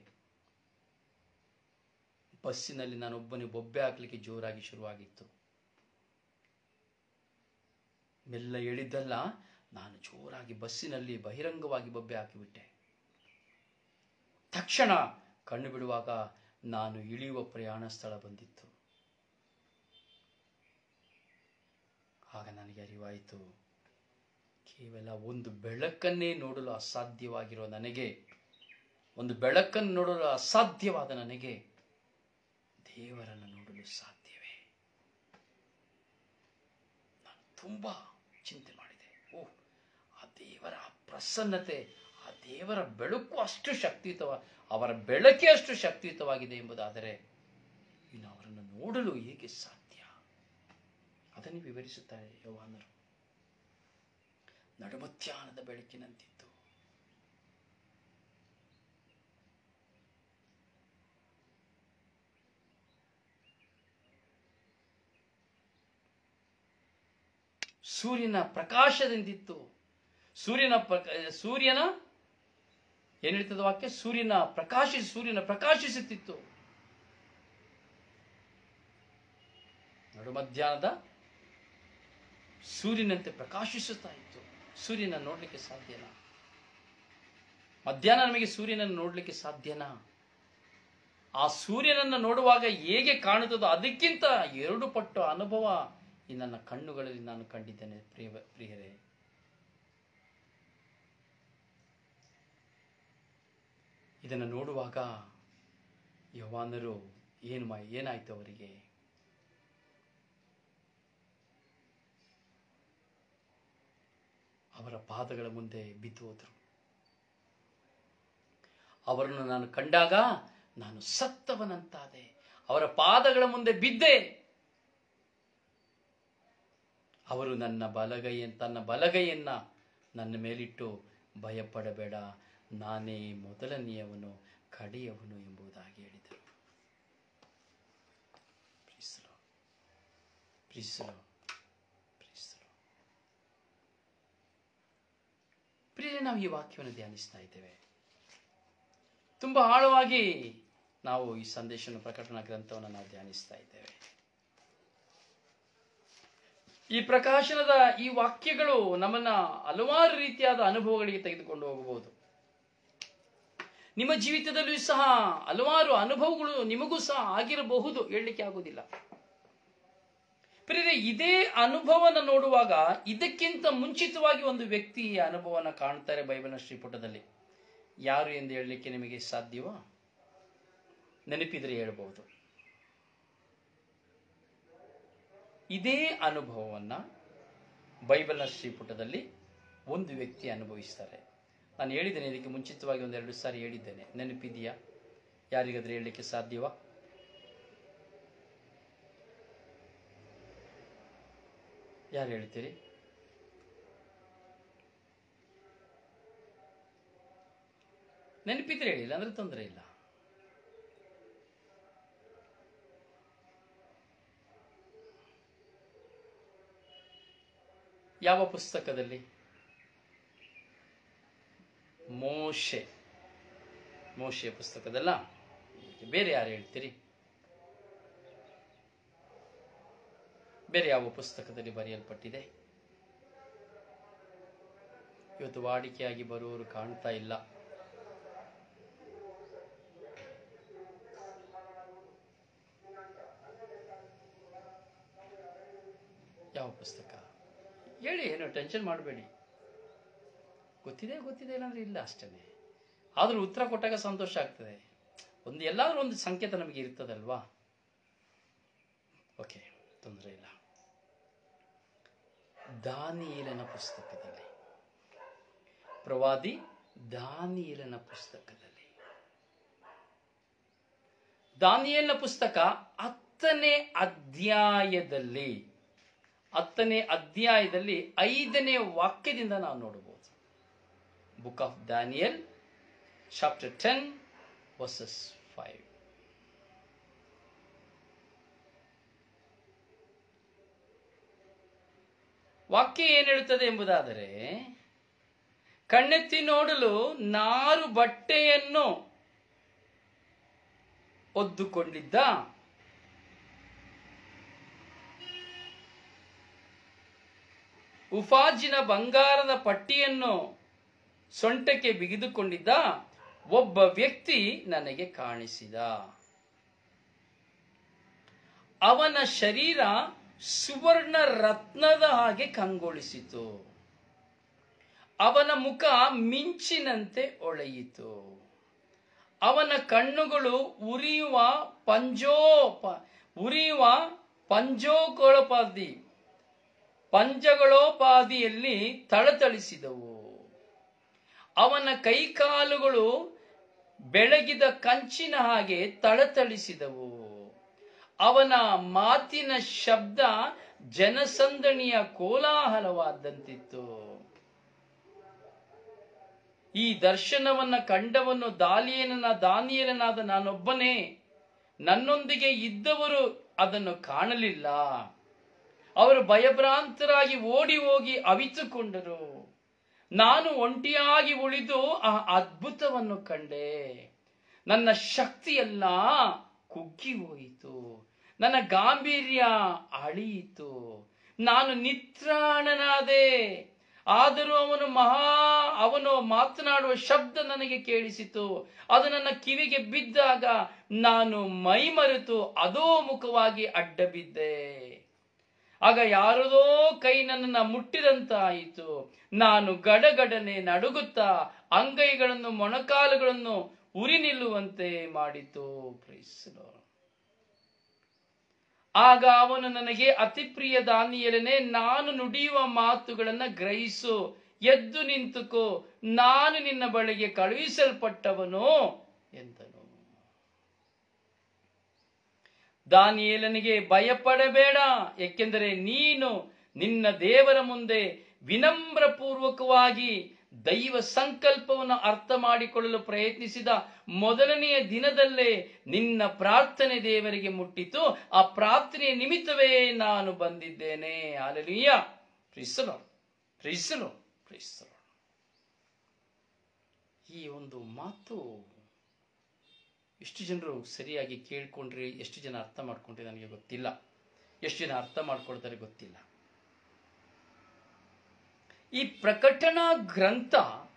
ಬಸ್ಸಿನಲ್ಲಿ ನಾನೊಬ್ಬನೇ ಬೊಬ್ಬೆ ಹಾಕ್ಲಿಕ್ಕೆ ಜೋರಾಗಿ ಶುರುವಾಗಿತ್ತು ಮೆಲ್ಲ ಹೇಳಿದ್ದಲ್ಲ ನಾನು ಜೋರಾಗಿ ಬಸ್ಸಿನಲ್ಲಿ ಬಹಿರಂಗವಾಗಿ ಬೊಬ್ಬೆ ಹಾಕಿಬಿಟ್ಟೆ ತಕ್ಷಣ ಕಣ್ಣು ಬಿಡುವಾಗ ನಾನು ಇಳಿಯುವ ಪ್ರಯಾಣ ಸ್ಥಳ ಬಂದಿತ್ತು ಆಗ ನನಗೆ ಅರಿವಾಯಿತು ಕೇವಲ ಒಂದು ಬೆಳಕನ್ನೇ ನೋಡಲು ಅಸಾಧ್ಯವಾಗಿರುವ ನನಗೆ ಒಂದು ಬೆಳಕನ್ನು ನೋಡಲು ಅಸಾಧ್ಯವಾದ ನನಗೆ ದೇವರನ್ನು ನೋಡಲು ಸಾಧ್ಯವೇ ನಾನು ತುಂಬಾ ಚಿಂತೆ ಮಾಡಿದೆ ಓ ಆ ದೇವರ ಆ ಪ್ರಸನ್ನತೆ ಆ ದೇವರ ಬೆಳಕು ಅಷ್ಟು ಶಕ್ತಿಯುತವ ಅವರ ಬೆಳಕೆ ಅಷ್ಟು ಶಕ್ತಿಯುತವಾಗಿದೆ ಎಂಬುದಾದರೆ ಇನ್ನು ಅವರನ್ನು ನೋಡಲು ಹೇಗೆ ಸಾಧ್ಯ ಅದನ್ನು ವಿವರಿಸುತ್ತಾರೆ ಯೌವಾನರು ನಡುಮಧ್ಯಾಹ್ನದ ಬೆಳಕಿನಂತಿತ್ತು ಸೂರ್ಯನ ಪ್ರಕಾಶದಿಂದಿತ್ತು ಸೂರ್ಯನ ಪ್ರಕ- ಸೂರ್ಯನ ಏನ್ ಹೇಳ್ತದ ವಾಕ್ಯ ಸೂರ್ಯನ ಪ್ರಕಾಶಿ ಸೂರ್ಯನ ಪ್ರಕಾಶಿಸುತ್ತಿತ್ತು ನಡು ಮಧ್ಯಾಹ್ನದ ಸೂರ್ಯನಂತೆ ಪ್ರಕಾಶಿಸುತ್ತಾ ಇತ್ತು ಸೂರ್ಯನ ನೋಡ್ಲಿಕ್ಕೆ ಸಾಧ್ಯನಾ ಮಧ್ಯಾಹ್ನ ನಮಗೆ ಸೂರ್ಯನನ್ನು ನೋಡ್ಲಿಕ್ಕೆ ಸಾಧ್ಯನಾ ಆ ಸೂರ್ಯನನ್ನು ನೋಡುವಾಗ ಹೇಗೆ ಕಾಣುತ್ತದೋ ಅದಕ್ಕಿಂತ ಎರಡು ಪಟ್ಟು ಅನುಭವ ಈ ನನ್ನ ಕಣ್ಣುಗಳಲ್ಲಿ ನಾನು ಕಂಡಿದ್ದೇನೆ ಪ್ರಿಯ ಪ್ರಿಯರೇ ಇದನ್ನು ನೋಡುವಾಗ ಯವಾನರು ಏನು ಮಾ ಏನಾಯ್ತು ಅವರಿಗೆ ಅವರ ಪಾದಗಳ ಮುಂದೆ ಬಿದ್ದು ಹೋದರು ಅವರನ್ನು ನಾನು ಕಂಡಾಗ ನಾನು ಸತ್ತವನಂತಾದೆ ಅವರ ಪಾದಗಳ ಮುಂದೆ ಬಿದ್ದೆ ಅವರು ನನ್ನ ಬಲಗೈಯ ತನ್ನ ಬಲಗೈಯನ್ನ ನನ್ನ ಮೇಲಿಟ್ಟು ಭಯಪಡಬೇಡ ನಾನೇ ಮೊದಲನೆಯವನು ಕಡೆಯವನು ಎಂಬುದಾಗಿ ಹೇಳಿದರು Praise the Lord. ಪ್ರೀಸರು ಪ್ರೀಸರು ಪ್ರಿಯರೇ ನಾವು ಈ ವಾಕ್ಯವನ್ನು ಧ್ಯಾನಿಸ್ತಾ ಇದ್ದೇವೆ ತುಂಬಾ ಆಳವಾಗಿ ನಾವು ಈ ಸಂದೇಶನ ಪ್ರಕಟಣಾ ಗ್ರಂಥವನ್ನು ನಾವು ಧ್ಯಾನಿಸ್ತಾ ಇದ್ದೇವೆ ಈ ಪ್ರಕಾಶನದ ಈ ವಾಕ್ಯಗಳು ನಮ್ಮನ್ನ ಹಲವಾರು ರೀತಿಯಾದ ಅನುಭವಗಳಿಗೆ ತೆಗೆದುಕೊಂಡು ಹೋಗಬಹುದು ನಿಮ್ಮ ಜೀವಿತದಲ್ಲಿಯೂ ಸಹ ಹಲವಾರು ಅನುಭವಗಳು ನಿಮಗೂ ಸಹ ಆಗಿರಬಹುದು ಹೇಳಲಿಕ್ಕೆ ಆಗುವುದಿಲ್ಲ ಪ್ರಿಯರೇ ಇದೇ ಅನುಭವನ ನೋಡುವಾಗ ಇದಕ್ಕಿಂತ ಮುಂಚಿತವಾಗಿ ಒಂದು ವ್ಯಕ್ತಿ ಈ ಅನುಭವನ ಕಾಣ್ತಾರೆ ಬೈಬಲ್ನ ಶ್ರೀಪುಟದಲ್ಲಿ ಯಾರು ಎಂದು ಹೇಳಲಿಕ್ಕೆ ನಿಮಗೆ ಸಾಧ್ಯವೋ ನೆನಪಿದ್ರೆ ಹೇಳ್ಬಹುದು ಇದೇ ಅನುಭವವನ್ನ ಬೈಬಲ್ನ ಶ್ರೀಪುಟದಲ್ಲಿ ಒಂದು ವ್ಯಕ್ತಿ ಅನುಭವಿಸ್ತಾರೆ ನಾನು ಹೇಳಿದ್ದೇನೆ ಇದಕ್ಕೆ ಮುಂಚಿತವಾಗಿ ಒಂದೆರಡು ಸಾರಿ ಹೇಳಿದ್ದೇನೆ ನೆನಪಿದೆಯಾ ಯಾರಿಗಾದ್ರೂ ಹೇಳಲಿಕ್ಕೆ ಸಾಧ್ಯವಾ ಯಾರು ಹೇಳ್ತೀರಿ ನೆನಪಿದ್ರೆ ಹೇಳಿಲ್ಲ ಅಂದ್ರೆ ತೊಂದರೆ ಇಲ್ಲ ಯಾವ ಪುಸ್ತಕದಲ್ಲಿ ಮೋಶೆ ಮೋಶೆಯ ಪುಸ್ತಕದಲ್ಲ ಬೇರೆ ಯಾರು ಹೇಳ್ತೀರಿ ಬೇರೆ ಯಾವ ಪುಸ್ತಕದಲ್ಲಿ ಬರೆಯಲ್ಪಟ್ಟಿದೆ ಇವತ್ತು ವಾಡಿಕೆಯಾಗಿ ಬರುವವರು ಕಾಣ್ತಾ ಇಲ್ಲ ಯಾವ ಪುಸ್ತಕ ಹೇಳಿ ಏನು ಟೆನ್ಷನ್ ಮಾಡಬೇಡಿ ಗೊತ್ತಿದೆ ಗೊತ್ತಿದೆ ಇಲ್ಲಾಂದ್ರೆ ಇಲ್ಲ ಅಷ್ಟೇ ಆದರೂ ಉತ್ತರ ಕೊಟ್ಟಾಗ ಸಂತೋಷ ಆಗ್ತದೆ ಒಂದು ಎಲ್ಲಾದ್ರೂ ಒಂದು ಸಂಕೇತ ನಮಗೆ ಇರ್ತದಲ್ವಾ ಓಕೆ ತೊಂದರೆ ಇಲ್ಲ ದಾನಿಯೇಲನ ಪುಸ್ತಕದಲ್ಲಿ ಪ್ರವಾದಿ ದಾನಿಯೇಲನ ಪುಸ್ತಕದಲ್ಲಿ ದಾನಿಯೇಲನ ಪುಸ್ತಕ ಹತ್ತನೇ ಅಧ್ಯಾಯದಲ್ಲಿ ಹತ್ತನೇ ಅಧ್ಯಾಯದಲ್ಲಿ ಐದನೇ ವಾಕ್ಯದಿಂದ ನಾವು ನೋಡಬಹುದು book of Daniel chapter ten verses five ವಾಕ್ಯ ಏನ್ ಹೇಳುತ್ತದೆ ಎಂಬುದಾದರೆ ಕಣ್ಣೆತ್ತಿ ನೋಡಲು ನಾರು ಬಟ್ಟೆಯನ್ನು ಒದ್ದುಕೊಂಡಿದ್ದ ಉಫಾಜಿನ ಬಂಗಾರದ ಪಟ್ಟಿಯನ್ನು ಸೊಂಟಕ್ಕೆ ಬಿಗಿದುಕೊಂಡಿದ್ದ ಒಬ್ಬ ವ್ಯಕ್ತಿ ನನಗೆ ಕಾಣಿಸಿದ ಅವನ ಶರೀರ ಸುವರ್ಣ ರತ್ನದ ಹಾಗೆ ಕಂಗೊಳಿಸಿತು ಅವನ ಮುಖ ಮಿಂಚಿನಂತೆ ಹೊಳೆಯಿತು ಅವನ ಕಣ್ಣುಗಳು ಉರಿಯುವ ಪಂಜೋಪ ಉರಿಯುವ ಪಂಜೋಗೋಳಪಾದಿ ಪಂಜಗಳೋಪಾದಿಯಲ್ಲಿ ಥಳಥಳಿಸಿದವು ಅವನ ಕೈಕಾಲುಗಳು ಬೆಳಗಿದ ಕಂಚಿನ ಹಾಗೆ ಥಳಥಳಿಸಿದವು ಅವನ ಮಾತಿನ ಶಬ್ದ ಜನಸಂದಣಿಯ ಕೋಲಾಹಲವಾದಂತಿತ್ತು ಈ ದರ್ಶನವನ್ನ ಕಂಡವನು ದಾಲಿಯೇನನ ದಾನಿಯೇಲನಾದ ನಾನೊಬ್ಬನೇ ನನ್ನೊಂದಿಗೆ ಇದ್ದವರು ಅದನ್ನು ಕಾಣಲಿಲ್ಲ ಅವರು ಭಯಭ್ರಾಂತರಾಗಿ ಓಡಿ ಹೋಗಿ ಅವಿತುಕೊಂಡರು ನಾನು ಒಂಟಿಯಾಗಿ ಉಳಿದು ಆ ಅದ್ಭುತವನ್ನು ಕಂಡೆ ನನ್ನ ಶಕ್ತಿಯೆಲ್ಲ ಕುಗ್ಗಿ ಹೋಯಿತು ನನ್ನ ಗಾಂಭೀರ್ಯ ಅಳಿಯಿತು ನಾನು ನಿತ್ರಾಣನಾದೆ ಆದರೂ ಅವನು ಮಹಾ ಅವನು ಮಾತನಾಡುವ ಶಬ್ದ ನನಗೆ ಕೇಳಿಸಿತು ಅದು ನನ್ನ ಕಿವಿಗೆ ಬಿದ್ದಾಗ ನಾನು ಮೈಮರೆತು ಅದೋ ಮುಖವಾಗಿ ಅಡ್ಡ ಬಿದ್ದೆ ಆಗ ಯಾರದೋ ಕೈ ನನ್ನನ್ನು ಮುಟ್ಟಿದಂತಾಯಿತು ನಾನು ಗಡಗಡನೆ ನಡುಗುತ್ತಾ ಅಂಗೈಗಳನ್ನು ಮೊಣಕಾಲುಗಳನ್ನು ಉರಿ ನಿಲ್ಲುವಂತೆ ಮಾಡಿತು ಪ್ರೀಸಲು ಆಗ ಅವನು ನನಗೆ ಅತಿ ಪ್ರಿಯ ದಾನಿಯಲನೆ ನಾನು ನುಡಿಯುವ ಮಾತುಗಳನ್ನ ಗ್ರಹಿಸು ಎದ್ದು ನಿಂತುಕೋ ನಾನು ನಿನ್ನ ಬಳಿಗೆ ಕಳುಹಿಸಲ್ಪಟ್ಟವನು ಎಂದನು ದಾನಿಯೇಲನಿಗೆ ಭಯಪಡಬೇಡ ಏಕೆಂದರೆ ನೀನು ನಿನ್ನ ದೇವರ ಮುಂದೆ ವಿನಮ್ರಪೂರ್ವಕವಾಗಿ ದೈವ ಸಂಕಲ್ಪವನ್ನು ಅರ್ಥ ಮಾಡಿಕೊಳ್ಳಲು ಪ್ರಯತ್ನಿಸಿದ ಮೊದಲನೆಯ ದಿನದಲ್ಲೇ ನಿನ್ನ ಪ್ರಾರ್ಥನೆ ದೇವರಿಗೆ ಮುಟ್ಟಿತು ಆ ಪ್ರಾರ್ಥನೆಯ ನಿಮಿತ್ತವೇ ನಾನು ಬಂದಿದ್ದೇನೆ ಅಲೆಲಿಯ ಪ್ರಿಸಲು ಪ್ರಿಸಲು ಪ್ರಿಸಲು ಈ ಒಂದು ಮಾತು ಎಷ್ಟು ಜನರು ಸರಿಯಾಗಿ ಕೇಳ್ಕೊಂಡ್ರಿ ಎಷ್ಟು ಜನ ಅರ್ಥ ಮಾಡ್ಕೊಂಡ್ರಿ ನನಗೆ ಗೊತ್ತಿಲ್ಲ ಎಷ್ಟು ಜನ ಅರ್ಥ ಮಾಡ್ಕೊಳ್ತಾರೆ ಗೊತ್ತಿಲ್ಲ ಈ ಪ್ರಕಟಣಾ ಗ್ರಂಥ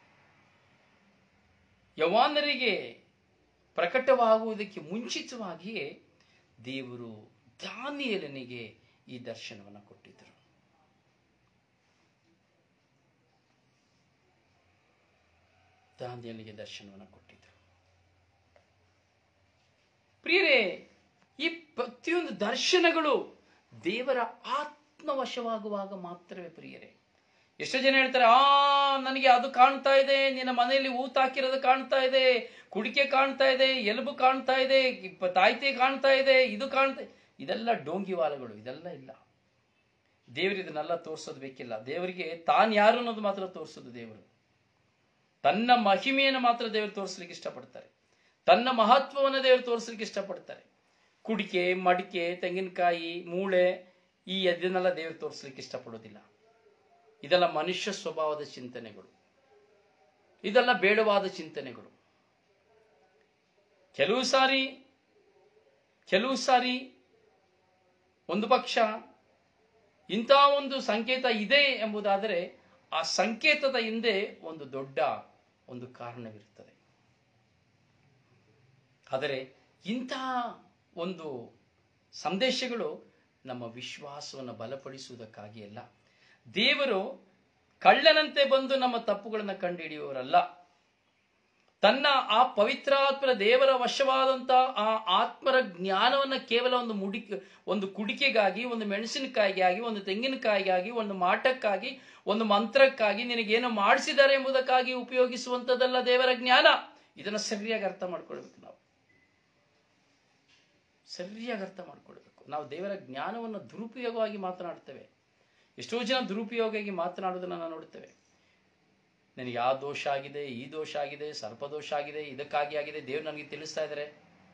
ಯವಾನರಿಗೆ ಪ್ರಕಟವಾಗುವುದಕ್ಕೆ ಮುಂಚಿತವಾಗಿಯೇ ದೇವರು ದಾನಿಯಲನಿಗೆ ಈ ದರ್ಶನವನ್ನು ಕೊಟ್ಟಿದ್ದರು ದಾನಿಯಲಿಗೆ ದರ್ಶನವನ್ನು ಕೊಟ್ಟಿದ್ದರು ಪ್ರಿಯರೇ ಈ ಪ್ರತಿಯೊಂದು ದರ್ಶನಗಳು ದೇವರ ಆತ್ಮವಶವಾಗುವಾಗ ಮಾತ್ರವೇ ಪ್ರಿಯರೇ ಎಷ್ಟೋ ಜನ ಹೇಳ್ತಾರೆ ಆ ನನಗೆ ಅದು ಕಾಣ್ತಾ ಇದೆ ನಿನ್ನ ಮನೆಯಲ್ಲಿ ಊತ ಹಾಕಿರೋದು ಕಾಣ್ತಾ ಇದೆ ಕುಡಿಕೆ ಕಾಣ್ತಾ ಇದೆ ಎಲುಬು ಕಾಣ್ತಾ ಇದೆ ಇಪ್ಪ- ತಾಯ್ತಿ ಕಾಣ್ತಾ ಇದೆ ಇದು ಕಾಣ್ತಾ ಇದೆಲ್ಲ ಡೋಂಗಿವಾಲಗಳು ಇದೆಲ್ಲ ಇಲ್ಲ ದೇವರು ಇದನ್ನೆಲ್ಲ ತೋರಿಸೋದು ಬೇಕಿಲ್ಲ ದೇವರಿಗೆ ತಾನು ಯಾರು ಅನ್ನೋದು ಮಾತ್ರ ತೋರಿಸೋದು ದೇವರು ತನ್ನ ಮಹಿಮೆಯನ್ನು ಮಾತ್ರ ದೇವರು ತೋರಿಸ್ಲಿಕ್ಕೆ ಇಷ್ಟಪಡ್ತಾರೆ ತನ್ನ ಮಹತ್ವವನ್ನು ದೇವರು ತೋರಿಸ್ಲಿಕ್ಕೆ ಇಷ್ಟಪಡ್ತಾರೆ ಕುಡಿಕೆ ಮಡಿಕೆ ತೆಂಗಿನಕಾಯಿ ಮೂಳೆ ಈ ಇದನ್ನೆಲ್ಲ ದೇವರು ತೋರಿಸ್ಲಿಕ್ಕೆ ಇಷ್ಟಪಡೋದಿಲ್ಲ ಇದೆಲ್ಲ ಮನುಷ್ಯ ಸ್ವಭಾವದ ಚಿಂತನೆಗಳು ಇದೆಲ್ಲ ಬೇಡವಾದ ಚಿಂತನೆಗಳು ಕೆಲವು ಸಾರಿ ಕೆಲವು ಸಾರಿ ಒಂದು ಪಕ್ಷ ಇಂಥ ಒಂದು ಸಂಕೇತ ಇದೆ ಎಂಬುದಾದರೆ ಆ ಸಂಕೇತದ ಹಿಂದೆ ಒಂದು ದೊಡ್ಡ ಒಂದು ಕಾರಣವಿರುತ್ತದೆ ಆದರೆ ಇಂತಹ ಒಂದು ಸಂದೇಶಗಳು ನಮ್ಮ ವಿಶ್ವಾಸವನ್ನು ಬಲಪಡಿಸುವುದಕ್ಕಾಗಿ ಅಲ್ಲ ದೇವರು ಕಳ್ಳನಂತೆ ಬಂದು ನಮ್ಮ ತಪ್ಪುಗಳನ್ನು ಕಂಡುಹಿಡಿಯುವವರಲ್ಲ ತನ್ನ ಆ ಪವಿತ್ರಾತ್ಮರ ದೇವರ ವಶವಾದಂತ ಆ ಆತ್ಮರ ಜ್ಞಾನವನ್ನ ಕೇವಲ ಒಂದು ಮುಡಿ ಒಂದು ಕುಡಿಕೆಗಾಗಿ ಒಂದು ಮೆಣಸಿನಕಾಯಿಗಾಗಿ ಒಂದು ತೆಂಗಿನಕಾಯಿಗಾಗಿ ಒಂದು ಮಾಟಕ್ಕಾಗಿ ಒಂದು ಮಂತ್ರಕ್ಕಾಗಿ ನಿನಗೇನು ಮಾಡಿಸಿದ್ದಾರೆ ಎಂಬುದಕ್ಕಾಗಿ ಉಪಯೋಗಿಸುವಂಥದ್ದಲ್ಲ ದೇವರ ಜ್ಞಾನ ಇದನ್ನ ಸರಿಯಾಗಿ ಅರ್ಥ ಮಾಡ್ಕೊಳ್ಬೇಕು ನಾವು ಸರಿಯಾಗಿ ಅರ್ಥ ಮಾಡ್ಕೊಳ್ಬೇಕು ನಾವು ದೇವರ ಜ್ಞಾನವನ್ನು ದುರುಪಯೋಗವಾಗಿ ಮಾತನಾಡ್ತೇವೆ ಎಷ್ಟೋ ಜನ ದುರುಪಯೋಗವಾಗಿ ಮಾತನಾಡೋದನ್ನ ನಾವು ನೋಡ್ತೇವೆ ನನಗೆ ಆ ದೋಷ ಆಗಿದೆ ಈ ದೋಷ ಆಗಿದೆ ಸರ್ಪದೋಷ ಆಗಿದೆ ಇದಕ್ಕಾಗಿ ಆಗಿದೆ ದೇವ್ರು ನನಗೆ ತಿಳಿಸ್ತಾ ಇದ್ದಾರೆ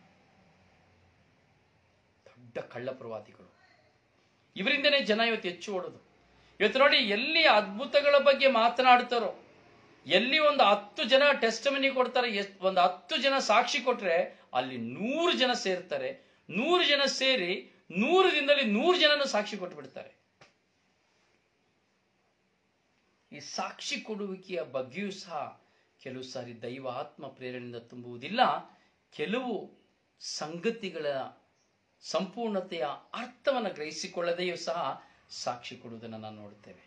ದೊಡ್ಡ ಕಳ್ಳ ಪ್ರವಾದಿಗಳು ಇವರಿಂದನೇ ಜನ ಇವತ್ತು ಹೆಚ್ಚು ಓಡೋದು ಇವತ್ತು ನೋಡಿ ಎಲ್ಲಿ ಅದ್ಭುತಗಳ ಬಗ್ಗೆ ಮಾತನಾಡ್ತಾರೋ ಎಲ್ಲಿ ಒಂದು ಹತ್ತು ಜನ ಟೆಸ್ಟ್ ಮನಿ ಕೊಡ್ತಾರೆ ಎಷ್ಟ್- ಒಂದು ಹತ್ತು ಜನ ಸಾಕ್ಷಿ ಕೊಟ್ರೆ ಅಲ್ಲಿ ನೂರು ಜನ ಸೇರ್ತಾರೆ ನೂರು ಜನ ಸೇರಿ ನೂರು ದಿನದಲ್ಲಿ ನೂರು ಜನನ ಸಾಕ್ಷಿ ಕೊಟ್ಬಿಡ್ತಾರೆ ಈ ಸಾಕ್ಷಿ ಕೊಡುವಿಕೆಯ ಬಗ್ಗೆಯೂ ಸಹ ಕೆಲವು ಸಾರಿ ದೈವ ಆತ್ಮ ಪ್ರೇರಣೆಯಿಂದ ತುಂಬುವುದಿಲ್ಲ ಕೆಲವು ಸಂಗತಿಗಳ ಸಂಪೂರ್ಣತೆಯ ಅರ್ಥವನ್ನು ಗ್ರಹಿಸಿಕೊಳ್ಳದೆಯೂ ಸಹ ಸಾಕ್ಷಿ ಕೊಡುವುದನ್ನು ನಾವು ನೋಡ್ತೇವೆ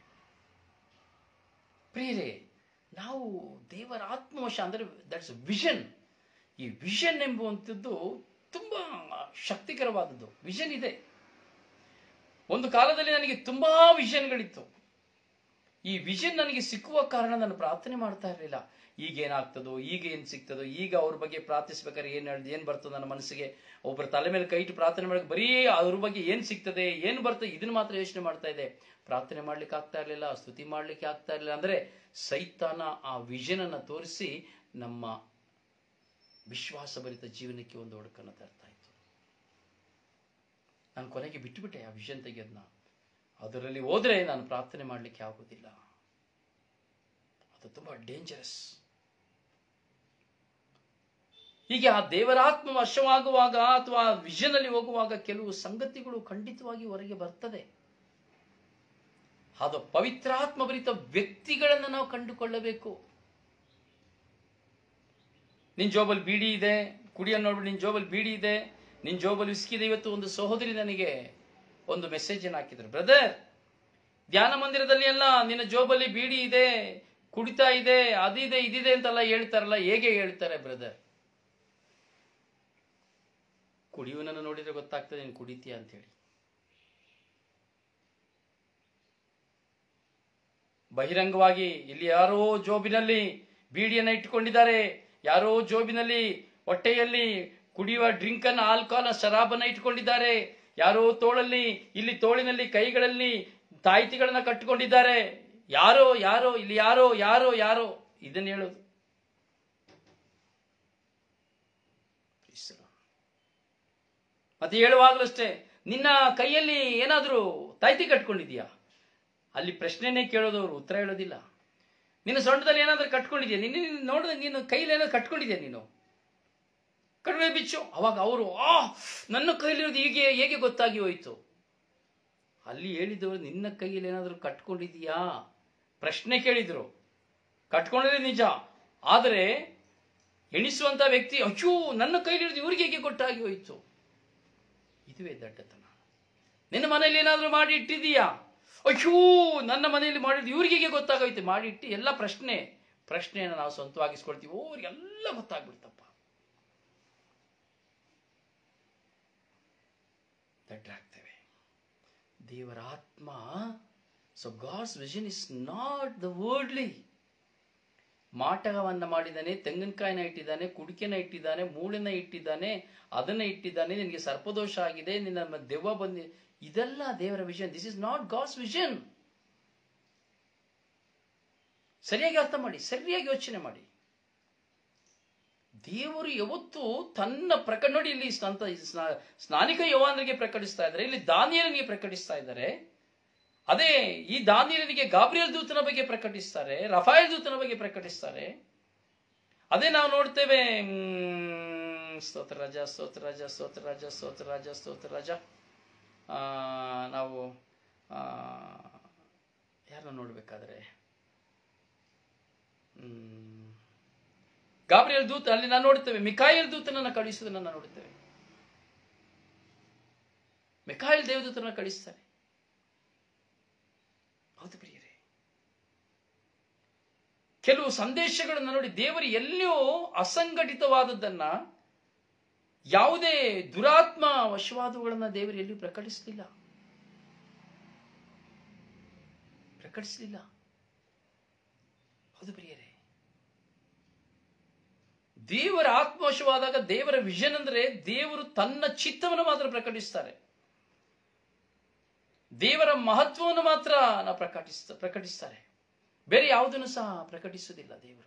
ಪ್ರಿಯರೇ ನಾವು ದೇವರ ಆತ್ಮವಶ ಅಂದರೆ ದಟ್ಸ್ ವಿಷನ್ ಈ ವಿಷನ್ ಎಂಬುವಂಥದ್ದು ತುಂಬಾ ಶಕ್ತಿಕರವಾದದ್ದು ವಿಷನ್ ಇದೆ ಒಂದು ಕಾಲದಲ್ಲಿ ನನಗೆ ತುಂಬಾ ವಿಷನ್ಗಳಿತ್ತು ಈ ವಿಷನ್ ನನಗೆ ಸಿಕ್ಕುವ ಕಾರಣ ನಾನು ಪ್ರಾರ್ಥನೆ ಮಾಡ್ತಾ ಇರಲಿಲ್ಲ ಈಗ ಏನಾಗ್ತದೋ ಈಗ ಏನ್ ಸಿಗ್ತದೋ ಈಗ ಅವ್ರ ಬಗ್ಗೆ ಪ್ರಾರ್ಥಿಸ್ಬೇಕಾದ್ರೆ ಏನ್ ಹೇಳ್ದು ಏನ್ ಬರ್ತದೆ ನನ್ನ ಮನಸ್ಸಿಗೆ ಒಬ್ಬರ ತಲೆ ಮೇಲೆ ಕೈ ಇಟ್ಟು ಪ್ರಾರ್ಥನೆ ಮಾಡಕ್ಕೆ ಬರೀ ಅವ್ರ ಬಗ್ಗೆ ಏನ್ ಸಿಗ್ತದೆ ಏನ್ ಬರ್ತದೆ ಇದನ್ನ ಮಾತ್ರ ಯೋಚನೆ ಮಾಡ್ತಾ ಇದೆ ಪ್ರಾರ್ಥನೆ ಮಾಡ್ಲಿಕ್ಕೆ ಆಗ್ತಾ ಇರಲಿಲ್ಲ ಸ್ತುತಿ ಮಾಡ್ಲಿಕ್ಕೆ ಆಗ್ತಾ ಇರಲಿಲ್ಲ ಅಂದ್ರೆ ಸೈತಾನ ಆ ವಿಷನ್ ಅನ್ನ ತೋರಿಸಿ ನಮ್ಮ ವಿಶ್ವಾಸಭರಿತ ಜೀವನಕ್ಕೆ ಒಂದು ಒಡಕನ್ನು ತರ್ತಾ ಇತ್ತು ನಾನು ಕೊನೆಗೆ ಬಿಟ್ಟುಬಿಟ್ಟೆ ಆ ವಿಷನ್ ತೆಗೆಯೋದನ್ನ ಅದರಲ್ಲಿ ಹೋದ್ರೆ ನಾನು ಪ್ರಾರ್ಥನೆ ಮಾಡಲಿಕ್ಕೆ ಆಗುವುದಿಲ್ಲ ಅದು ತುಂಬಾ ಡೇಂಜರಸ್ ಹೀಗೆ ಆ ದೇವರಾತ್ಮ ವಶವಾಗುವಾಗ ಅಥವಾ ವಿಷನ್ ಅಲ್ಲಿ ಹೋಗುವಾಗ ಕೆಲವು ಸಂಗತಿಗಳು ಖಂಡಿತವಾಗಿ ಹೊರಗೆ ಬರ್ತದೆ ಅದು ಪವಿತ್ರಾತ್ಮ ಭರಿತ ವ್ಯಕ್ತಿಗಳನ್ನು ನಾವು ಕಂಡುಕೊಳ್ಳಬೇಕು ನಿನ್ ಜೋಬಲ್ ಬೀಡಿ ಇದೆ ಕುಡಿಯನ್ನು ನೋಡ್ಬಿಟ್ಟು ನಿನ್ ಜೋಬಲ್ ಬೀಡಿ ಇದೆ ನಿನ್ ಜೋಬಲ್ ವಿಸ್ಕಿ ಇದೆ ಇವತ್ತು ಒಂದು ಸಹೋದರಿ ನನಗೆ ಒಂದು ಮೆಸೇಜ್ ಅನ್ನು ಹಾಕಿದ್ರು ಬ್ರದರ್ ಧ್ಯಾನ ಮಂದಿರದಲ್ಲಿ ಎಲ್ಲ ನಿನ್ನ ಜೋಬಲ್ಲಿ ಬೀಡಿ ಇದೆ ಕುಡಿತಾ ಇದೆ ಅದಿದೆ ಇದಿದೆ ಅಂತೆಲ್ಲ ಹೇಳ್ತಾರಲ್ಲ ಹೇಗೆ ಹೇಳ್ತಾರೆ ಬ್ರದರ್ ಕುಡಿಯುವನನ್ನು ನೋಡಿದ್ರೆ ಗೊತ್ತಾಗ್ತದೆ ನೀನು ಕುಡಿತೀಯ ಅಂತ ಹೇಳಿ ಬಹಿರಂಗವಾಗಿ ಇಲ್ಲಿ ಯಾರೋ ಜೋಬಿನಲ್ಲಿ ಬೀಡಿಯನ್ನ ಇಟ್ಟುಕೊಂಡಿದ್ದಾರೆ ಯಾರೋ ಜೋಬಿನಲ್ಲಿ ಹೊಟ್ಟೆಯಲ್ಲಿ ಕುಡಿಯುವ ಡ್ರಿಂಕ್ ಅನ್ನ ಆಲ್ಕೋಹಾಲ್ ಶರಾಬನ್ನ ಇಟ್ಕೊಂಡಿದ್ದಾರೆ ಯಾರೋ ತೋಳಲ್ಲಿ ಇಲ್ಲಿ ತೋಳಿನಲ್ಲಿ ಕೈಗಳಲ್ಲಿ ತಾಯ್ತಿಗಳನ್ನ ಕಟ್ಟಿಕೊಂಡಿದ್ದಾರೆ ಯಾರೋ ಯಾರೋ ಇಲ್ಲಿ ಯಾರೋ ಯಾರೋ ಯಾರೋ ಇದನ್ನ ಹೇಳೋದು ಮತ್ತೆ ಹೇಳುವಾಗಲೂ ಅಷ್ಟೇ ನಿನ್ನ ಕೈಯಲ್ಲಿ ಏನಾದರೂ ತಾಯ್ತಿ ಕಟ್ಕೊಂಡಿದ್ಯಾ ಅಲ್ಲಿ ಪ್ರಶ್ನೆನೇ ಕೇಳೋದವ್ರು ಉತ್ತರ ಹೇಳೋದಿಲ್ಲ ನಿನ್ನ ಸೊಂಟದಲ್ಲಿ ಏನಾದರೂ ಕಟ್ಕೊಂಡಿದ್ಯಾ ನಿನ್ನ ನೋಡಿದ್ರೆ ನೀನು ಕೈಯಲ್ಲಿ ಏನಾದ್ರು ಕಟ್ಕೊಂಡಿದ್ಯಾ ನೀನು ಕಡಿಮೆ ಬಿಚ್ಚು ಅವಾಗ ಅವರು ಆ ನನ್ನ ಕೈಲಿರೋದು ಹೀಗೆ ಹೇಗೆ ಗೊತ್ತಾಗಿ ಹೋಯಿತು ಅಲ್ಲಿ ಹೇಳಿದವರು ನಿನ್ನ ಕೈಯಲ್ಲಿ ಏನಾದರೂ ಕಟ್ಕೊಂಡಿದೀಯಾ ಪ್ರಶ್ನೆ ಕೇಳಿದ್ರು ಕಟ್ಕೊಂಡಿದ್ರೆ ನಿಜ ಆದರೆ ಎಣಿಸುವಂತ ವ್ಯಕ್ತಿ ಅಯ್ಯೋ ನನ್ನ ಕೈಲಿರೋದು ಇವ್ರಿಗೆ ಹೇಗೆ ಗೊತ್ತಾಗಿ ಹೋಯಿತು ಇದುವೇ ದಡ್ಡತನ ನಿನ್ನ ಮನೆಯಲ್ಲಿ ಏನಾದರೂ ಮಾಡಿ ಇಟ್ಟಿದೀಯಾ ಅಯ್ಯೋ ನನ್ನ ಮನೆಯಲ್ಲಿ ಮಾಡಿದ್ದು ಇವ್ರಿಗೆ ಹೇಗೆ ಗೊತ್ತಾಗೋಯ್ತು ಮಾಡಿ ಇಟ್ಟು ಎಲ್ಲ ಪ್ರಶ್ನೆ ಪ್ರಶ್ನೆಯನ್ನು ನಾವು ಸ್ವಂತವಾಗಿಸ್ಕೊಳ್ತೀವಿ ಓ ಎಲ್ಲ ಗೊತ್ತಾಗ್ಬಿಡ್ತಪ್ಪ ದಡ್ಡರಾಗ್ತೇವೆ ದೇವರ ಆತ್ಮ so God's vision is not the worldly ಮಾಟಕವನ್ನ ಮಾಡಿದ್ದಾನೆ ತೆಂಗಿನಕಾಯಿನ ಇಟ್ಟಿದ್ದಾನೆ ಕುಡಿಕೆನ ಇಟ್ಟಿದ್ದಾನೆ ಮೂಳೆನ ಇಟ್ಟಿದ್ದಾನೆ ಅದನ್ನ ಇಟ್ಟಿದ್ದಾನೆ ನಿನಗೆ ಸರ್ಪದೋಷ ಆಗಿದೆ ನಿನ್ನ ದೆವ್ವ ಬಂದಿ ಇದೆಲ್ಲ ದೇವರ vision this is not God's vision ಸರಿಯಾಗಿ ಅರ್ಥ ಮಾಡಿ ಸರಿಯಾಗಿ ಯೋಚನೆ ಮಾಡಿ ದೇವರು ಯಾವತ್ತು ತನ್ನ ಪ್ರಕಟ ನೋಡಿ ಇಲ್ಲಿ ಸ್ನಾಂತ ಸ್ನಾ- ಸ್ನಾನಿಕ ಯವಾನರಿಗೆ ಪ್ರಕಟಿಸ್ತಾ ಇದ್ದಾರೆ ಇಲ್ಲಿ ದಾನಿಯನಿಗೆ ಪ್ರಕಟಿಸ್ತಾ ಇದ್ದಾರೆ ಅದೇ ಈ ದಾನಿಯನಿಗೆ ಗಾಬ್ರಿಯಲ್ ದೂತನ ಬಗ್ಗೆ ಪ್ರಕಟಿಸ್ತಾರೆ ರಫಾಯಲ್ ದೂತನ ಬಗ್ಗೆ ಪ್ರಕಟಿಸ್ತಾರೆ ಅದೇ ನಾವು ನೋಡ್ತೇವೆ ಮ್, ಸ್ತೋತ್ರ ರಾಜ ಸ್ತೋತ್ರ ರಾಜ ಸ್ತೋತ್ರ ರಾಜ ಸ್ತೋತ್ರ ರಾಜ ಸ್ತೋತ್ರ ರಾಜ ಆ, ನಾವು ಯಾರನ್ನ ನೋಡ್ಬೇಕಾದ್ರೆ ಹ್ಮ್, ಗಾಬ್ರಿಯಲ್ ದೂತ ಅಲ್ಲಿ ನಾವು ನೋಡ್ತೇವೆ ಮಿಕಾಯಲ್ ದೂತನನ್ನ ಕಳಿಸುವುದನ್ನ ನೋಡುತ್ತೇವೆ ಮಿಕಾಯಲ್ ದೇವದೂತನ ಕಳಿಸ್ತಾರೆ ಹೌದು ಪ್ರಿಯರೇ ಕೆಲವು ಸಂದೇಶಗಳನ್ನು ನೋಡಿ ದೇವರು ಎಲ್ಲಿಯೂ ಅಸಂಘಟಿತವಾದದ್ದನ್ನ ಯಾವುದೇ ದುರಾತ್ಮ ವಶವಾದವುಗಳನ್ನ ದೇವರು ಎಲ್ಲಿಯೂ ಪ್ರಕಟಿಸಲಿಲ್ಲ ಪ್ರಕಟಿಸಲಿಲ್ಲ ಹೌದು ಪ್ರಿಯರೇ ದೇವರ ಆತ್ಮವಶವಾದಾಗ ದೇವರ ವಿಷನ್ ಅಂದ್ರೆ ದೇವರು ತನ್ನ ಚಿತ್ತವನ್ನು ಮಾತ್ರ ಪ್ರಕಟಿಸ್ತಾರೆ ದೇವರ ಮಹತ್ವವನ್ನು ಮಾತ್ರ ನಾ ಪ್ರಕಟಿಸ್ತ ಪ್ರಕಟಿಸ್ತಾರೆ ಬೇರೆ ಯಾವುದನ್ನು ಸಹ ಪ್ರಕಟಿಸುವುದಿಲ್ಲ ದೇವರು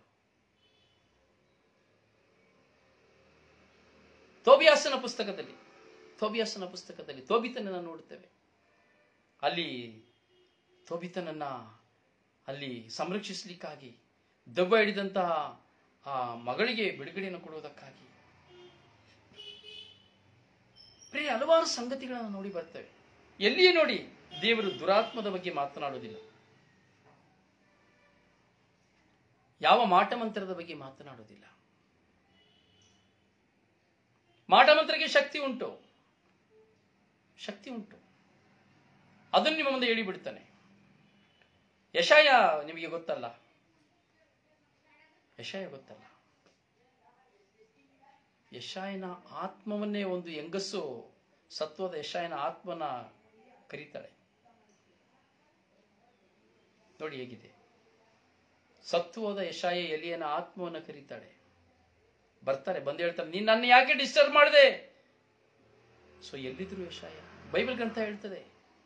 ತೋಬಿಯಾಸನ ಪುಸ್ತಕದಲ್ಲಿ ತೋಬಿಯಾಸನ ಪುಸ್ತಕದಲ್ಲಿ ತೋಬಿತನನ್ನ ನೋಡುತ್ತೇವೆ ಅಲ್ಲಿ ತೋಬಿತನನ್ನ ಅಲ್ಲಿ ಸಂರಕ್ಷಿಸಲಿಕ್ಕಾಗಿ ದೆವ್ವ ಹಿಡಿದಂತಹ ಆ ಮಗಳಿಗೆ ಬಿಡುಗಡೆಯನ್ನು ಕೊಡುವುದಕ್ಕಾಗಿ ಪ್ರಿಯ ಹಲವಾರು ಸಂಗತಿಗಳನ್ನು ನೋಡಿ ಬರ್ತೇವೆ ಎಲ್ಲಿಯೇ ನೋಡಿ ದೇವರು ದುರಾತ್ಮದ ಬಗ್ಗೆ ಮಾತನಾಡುವುದಿಲ್ಲ ಯಾವ ಮಾಟಮಂತ್ರದ ಬಗ್ಗೆ ಮಾತನಾಡುವುದಿಲ್ಲ ಮಾಟಮಂತ್ರಕ್ಕೆ ಶಕ್ತಿ ಉಂಟು ಶಕ್ತಿ ಉಂಟು ಅದನ್ನು ನಿಮ್ಮ ಮುಂದೆ ಹೇಳಿಬಿಡ್ತಾನೆ ಯಶಾಯ ನಿಮಗೆ ಗೊತ್ತಲ್ಲ ಯಶಾಯ ಗೊತ್ತಲ್ಲ ಯಶಾಯನ ಆತ್ಮವನ್ನೇ ಒಂದು ಹೆಂಗಸು ಸತ್ವದ ಯಶಾಯನ ಆತ್ಮನ ಕರೀತಾಳೆ ನೋಡಿ ಹೇಗಿದೆ ಸತ್ವದ ಯಶಾಯ ಎಲಿಯನ ಆತ್ಮವನ್ನ ಕರೀತಾಳೆ ಬರ್ತಾರೆ ಬಂದು ಹೇಳ್ತಾರೆ ನೀನ್ ನನ್ನ ಯಾಕೆ ಡಿಸ್ಟರ್ಬ್ ಮಾಡಿದೆ ಸೊ ಎಲ್ಲಿದ್ರು ಯಶಾಯ ಬೈಬಲ್ ಗ್ರಂಥ ಹೇಳ್ತದೆ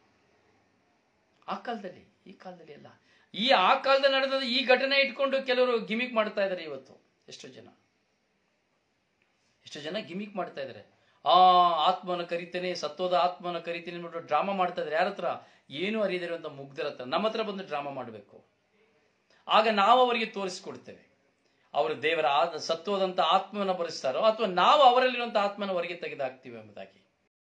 ಆ ಕಾಲದಲ್ಲಿ ಈ ಕಾಲದಲ್ಲಿ ಅಲ್ಲ ಈ ಆ ಕಾಲದಲ್ಲಿ ನಡೆದ ಈ ಘಟನೆ ಇಟ್ಕೊಂಡು ಕೆಲವರು ಗಿಮಿಕ್ ಮಾಡ್ತಾ ಇದ್ದಾರೆ ಇವತ್ತು ಎಷ್ಟೋ ಜನ ಎಷ್ಟೋ ಜನ ಗಿಮಿಕ್ ಮಾಡ್ತಾ ಇದ್ದಾರೆ ಆ ಆತ್ಮನ ಕರಿತೇನೆ ಸತ್ವದ ಆತ್ಮನ ಕರಿತೇನೆ ಅಂದ್ಬಿಟ್ಟು ಡ್ರಾಮಾ ಮಾಡ್ತಾ ಇದ್ದಾರೆ ಯಾರ ಹತ್ರ ಏನು ಅರಿಯದಿರುವಂತ ಮುಗ್ಧರ ಹತ್ರ ನಮ್ಮ ಹತ್ರ ಬಂದು ಡ್ರಾಮಾ ಮಾಡಬೇಕು ಆಗ ನಾವು ಅವರಿಗೆ ತೋರಿಸಿಕೊಡ್ತೇವೆ ಅವರು ದೇವರ ಆದ ಸತ್ವದಂತ ಆತ್ಮವನ್ನು ಬರೆಸ್ತಾರೋ ಅಥವಾ ನಾವು ಅವರಲ್ಲಿರುವಂತಹ ಆತ್ಮನ ಹೊರಗೆ ತೆಗೆದಾಕ್ತೀವಿ ಎಂಬುದಾಗಿ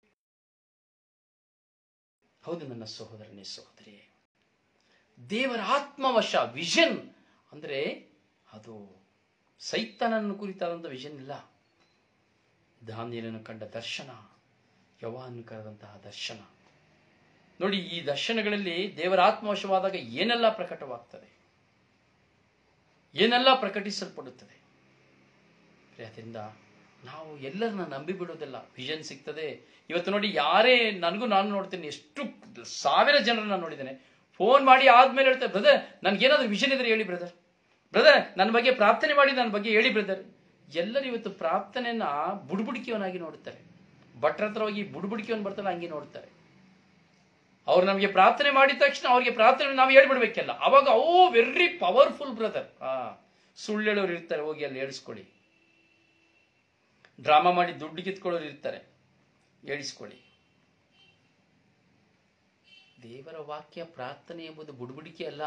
ಹೌದು ನನ್ನ ಸಹೋದರನೇ ಸಹೋದರಿ ದೇವರ ಆತ್ಮವಶ ವಿಷನ್ ಅಂದ್ರೆ ಅದು ಸೈತಾನನ್ನು ಕುರಿತಾದಂಥ ವಿಷನ್ ಇಲ್ಲ ದಾನಿಯಲನ್ನು ಕಂಡ ದರ್ಶನ ಯವಾನ್ನು ಕರೆದಂತಹ ದರ್ಶನ ನೋಡಿ ಈ ದರ್ಶನಗಳಲ್ಲಿ ದೇವರ ಆತ್ಮವಶವಾದಾಗ ಏನೆಲ್ಲ ಪ್ರಕಟವಾಗ್ತದೆ ಏನೆಲ್ಲ ಪ್ರಕಟಿಸಲ್ಪಡುತ್ತದೆ ಅದರಿಂದ ನಾವು ಎಲ್ಲರನ್ನ ನಂಬಿ ಬಿಡೋದಿಲ್ಲ ವಿಷನ್ ಸಿಗ್ತದೆ ಇವತ್ತು ನೋಡಿ ಯಾರೇ ನನಗೂ ನಾನು ನೋಡ್ತೇನೆ ಎಷ್ಟು ಸಾವಿರ ಜನರನ್ನ ನೋಡಿದ್ದೇನೆ ಫೋನ್ ಮಾಡಿ ಆದ್ಮೇಲೆ ಹೇಳ್ತಾರೆ ಬ್ರದರ್ ನನ್ಗೇನಾದ್ರೂ ವಿಷನ್ ಇದ್ರೆ ಹೇಳಿ ಬ್ರದರ್ ಬ್ರದರ್ ನನ್ನ ಬಗ್ಗೆ ಪ್ರಾರ್ಥನೆ ಮಾಡಿ ನನ್ನ ಬಗ್ಗೆ ಹೇಳಿ ಬ್ರದರ್ ಎಲ್ಲರೂ ಇವತ್ತು ಪ್ರಾರ್ಥನೆಯನ್ನ ಬುಡ್ಬುಡಿಕೆಯವನಾಗಿ ನೋಡುತ್ತಾರೆ ಭಟ್ರ ಹತ್ರ ಹೋಗಿ ಬುಡ್ಬುಡಿಕೆಯವನ್ ಬರ್ತಾನೆ ಹಂಗೆ ನೋಡ್ತಾರೆ ಅವ್ರು ನಮಗೆ ಪ್ರಾರ್ಥನೆ ಮಾಡಿದ ತಕ್ಷಣ ಅವ್ರಿಗೆ ಪ್ರಾರ್ಥನೆ ನಾವು ಹೇಳ್ಬಿಡ್ಬೇಕಲ್ಲ ಅವಾಗ ಓ ವೆರಿ ಪವರ್ಫುಲ್ ಬ್ರದರ್ ಆ ಸುಳ್ಳು ಹೇಳೋರು ಇರ್ತಾರೆ ಹೋಗಿ ಅಲ್ಲಿ ಹೇಳಿಸ್ಕೊಳ್ಳಿ ಡ್ರಾಮಾ ಮಾಡಿ ದುಡ್ಡು ಕಿತ್ಕೊಳ್ಳೋರು ಇರ್ತಾರೆ ಹೇಳಿಸ್ಕೊಳ್ಳಿ ದೇವರ ವಾಕ್ಯ ಪ್ರಾರ್ಥನೆ ಎಂಬುದು ಬುಡುಬುಡಿಕೆ ಅಲ್ಲ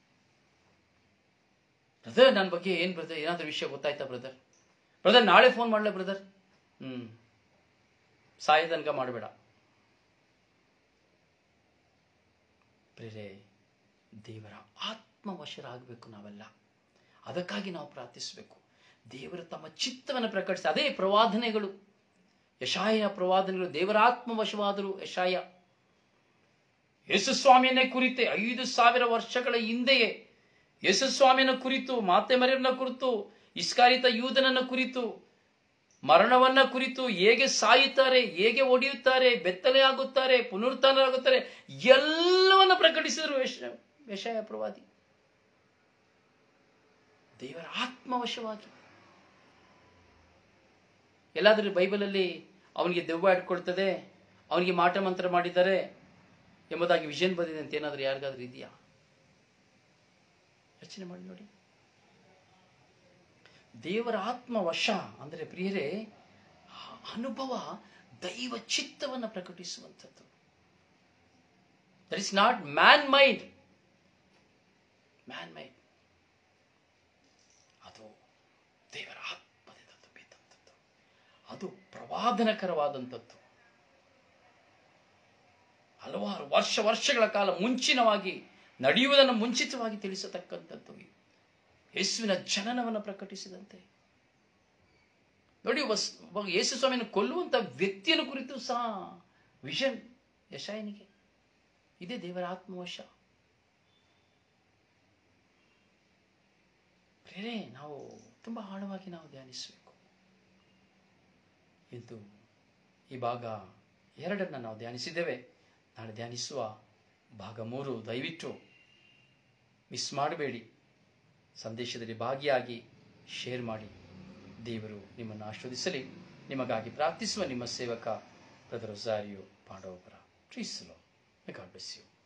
ಬ್ರದರ್ ನನ್ನ ಬಗ್ಗೆ ಏನ್ ಬ್ರದರ್ ಏನಾದ್ರೂ ವಿಷಯ ಗೊತ್ತಾಯ್ತಾ ಬ್ರದರ್ ಬ್ರದರ್ ನಾಳೆ ಫೋನ್ ಮಾಡಲ ಬ್ರದರ್ ಹ್ಮ್ ಸಾಯ ತನಕ ಮಾಡಬೇಡ ಪ್ರೇರೆ ದೇವರ ಆತ್ಮವಶರಾಗಬೇಕು ನಾವೆಲ್ಲ ಅದಕ್ಕಾಗಿ ನಾವು ಪ್ರಾರ್ಥಿಸಬೇಕು ದೇವರು ತಮ್ಮ ಚಿತ್ತವನ್ನು ಪ್ರಕಟಿಸಿ ಅದೇ ಪ್ರವಾದನೆಗಳು ಯಶಾಯನ ಪ್ರವಾದನೆಗಳು ದೇವರ ಆತ್ಮವಶವಾದರು ಯಶಾಯ ಯೇಸುಸ್ವಾಮಿಯನ್ನೇ ಕುರಿತೆ ಐದು ಸಾವಿರ ವರ್ಷಗಳ ಹಿಂದೆಯೇ ಯೇಸುಸ್ವಾಮಿಯನ್ನ ಕುರಿತು ಮಾತೆ ಮರಿಯನ್ನ ಕುರಿತು ಇಸ್ಕಾರಿತ ಯೂದನನ್ನ ಕುರಿತು ಮರಣವನ್ನ ಕುರಿತು ಹೇಗೆ ಸಾಯುತ್ತಾರೆ ಹೇಗೆ ಒಡೆಯುತ್ತಾರೆ ಬೆತ್ತಲೆ ಆಗುತ್ತಾರೆ ಪುನರುತ್ಥಾನರಾಗುತ್ತಾರೆ ಎಲ್ಲವನ್ನ ಪ್ರಕಟಿಸಿದರು ಯಶ ಯಶಯ ಪ್ರವಾದಿ ದೇವರ ಆತ್ಮವಶವಾಗಿ ಎಲ್ಲಾದರೂ ಬೈಬಲಲ್ಲಿ ಅವನಿಗೆ ದೆವ್ವ ಇಟ್ಕೊಳ್ತದೆ ಅವನಿಗೆ ಮಾಟ ಮಂತ್ರ ಮಾಡಿದ್ದಾರೆ ಎಂಬುದಾಗಿ ವಿಷನ್ ಬಂದಿದೆ ಅಂತ ಏನಾದರೂ ಯಾರಿಗಾದ್ರೂ ಇದೆಯಾ ಯೋಚನೆ ಮಾಡಿ ನೋಡಿ ದೇವರ ಆತ್ಮವಶ ಅಂದರೆ ಪ್ರಿಯರೇ ಆ ಅನುಭವ ದೈವ ಚಿತ್ತವನ್ನು ಪ್ರಕಟಿಸುವಂಥದ್ದು that is not man mind man mind ಅದು ದೇವರ ಆತ್ಮದಿಂದ ತುಂಬಿದಂಥದ್ದು ಅದು ಪ್ರವಾದನಕರವಾದಂಥದ್ದು ಹಲವಾರು ವರ್ಷ ವರ್ಷಗಳ ಕಾಲ ಮುಂಚಿನವಾಗಿ ನಡೆಯುವುದನ್ನು ಮುಂಚಿತವಾಗಿ ತಿಳಿಸತಕ್ಕಂಥದ್ದು ಯೇಸುವಿನ ಜನನವನ್ನು ಪ್ರಕಟಿಸಿದಂತೆ ನೋಡಿ ವಸ್ ಒಬ್ಬ ಯೇಸು ಸ್ವಾಮಿಯನ್ನು ಕೊಲ್ಲುವಂತ ವ್ಯಕ್ತಿಯನ್ನು ಕುರಿತು ಸಹ ವಿಷನ್ ಯಶಾಯನಿಗೆ ಇದೇ ದೇವರ ಆತ್ಮವಶ ಪ್ರೇರೆ ನಾವು ತುಂಬಾ ಆಳವಾಗಿ ನಾವು ಧ್ಯಾನಿಸಬೇಕು ಇದು ಈ ಭಾಗ ಎರಡನ್ನ ನಾವು ಧ್ಯಾನಿಸಿದ್ದೇವೆ ನಾಳೆ ಧ್ಯಾನಿಸುವ ಭಾಗ ಮೂರು ದಯವಿಟ್ಟು ಮಿಸ್ ಮಾಡಬೇಡಿ ಸಂದೇಶದಲ್ಲಿ ಭಾಗಿಯಾಗಿ ಶೇರ್ ಮಾಡಿ ದೇವರು ನಿಮ್ಮನ್ನು ಆಶೀರ್ವದಿಸಲಿ ನಿಮಗಾಗಿ ಪ್ರಾರ್ಥಿಸುವ ನಿಮ್ಮ ಸೇವಕ ಬ್ರದರ್ ರೊಸಾರಿಯೋ ಪಾಂಡವಪುರ ಪ್ರೀಸಲು ಗಾಡ್ ಬ್ಲೆಸ್ ಯು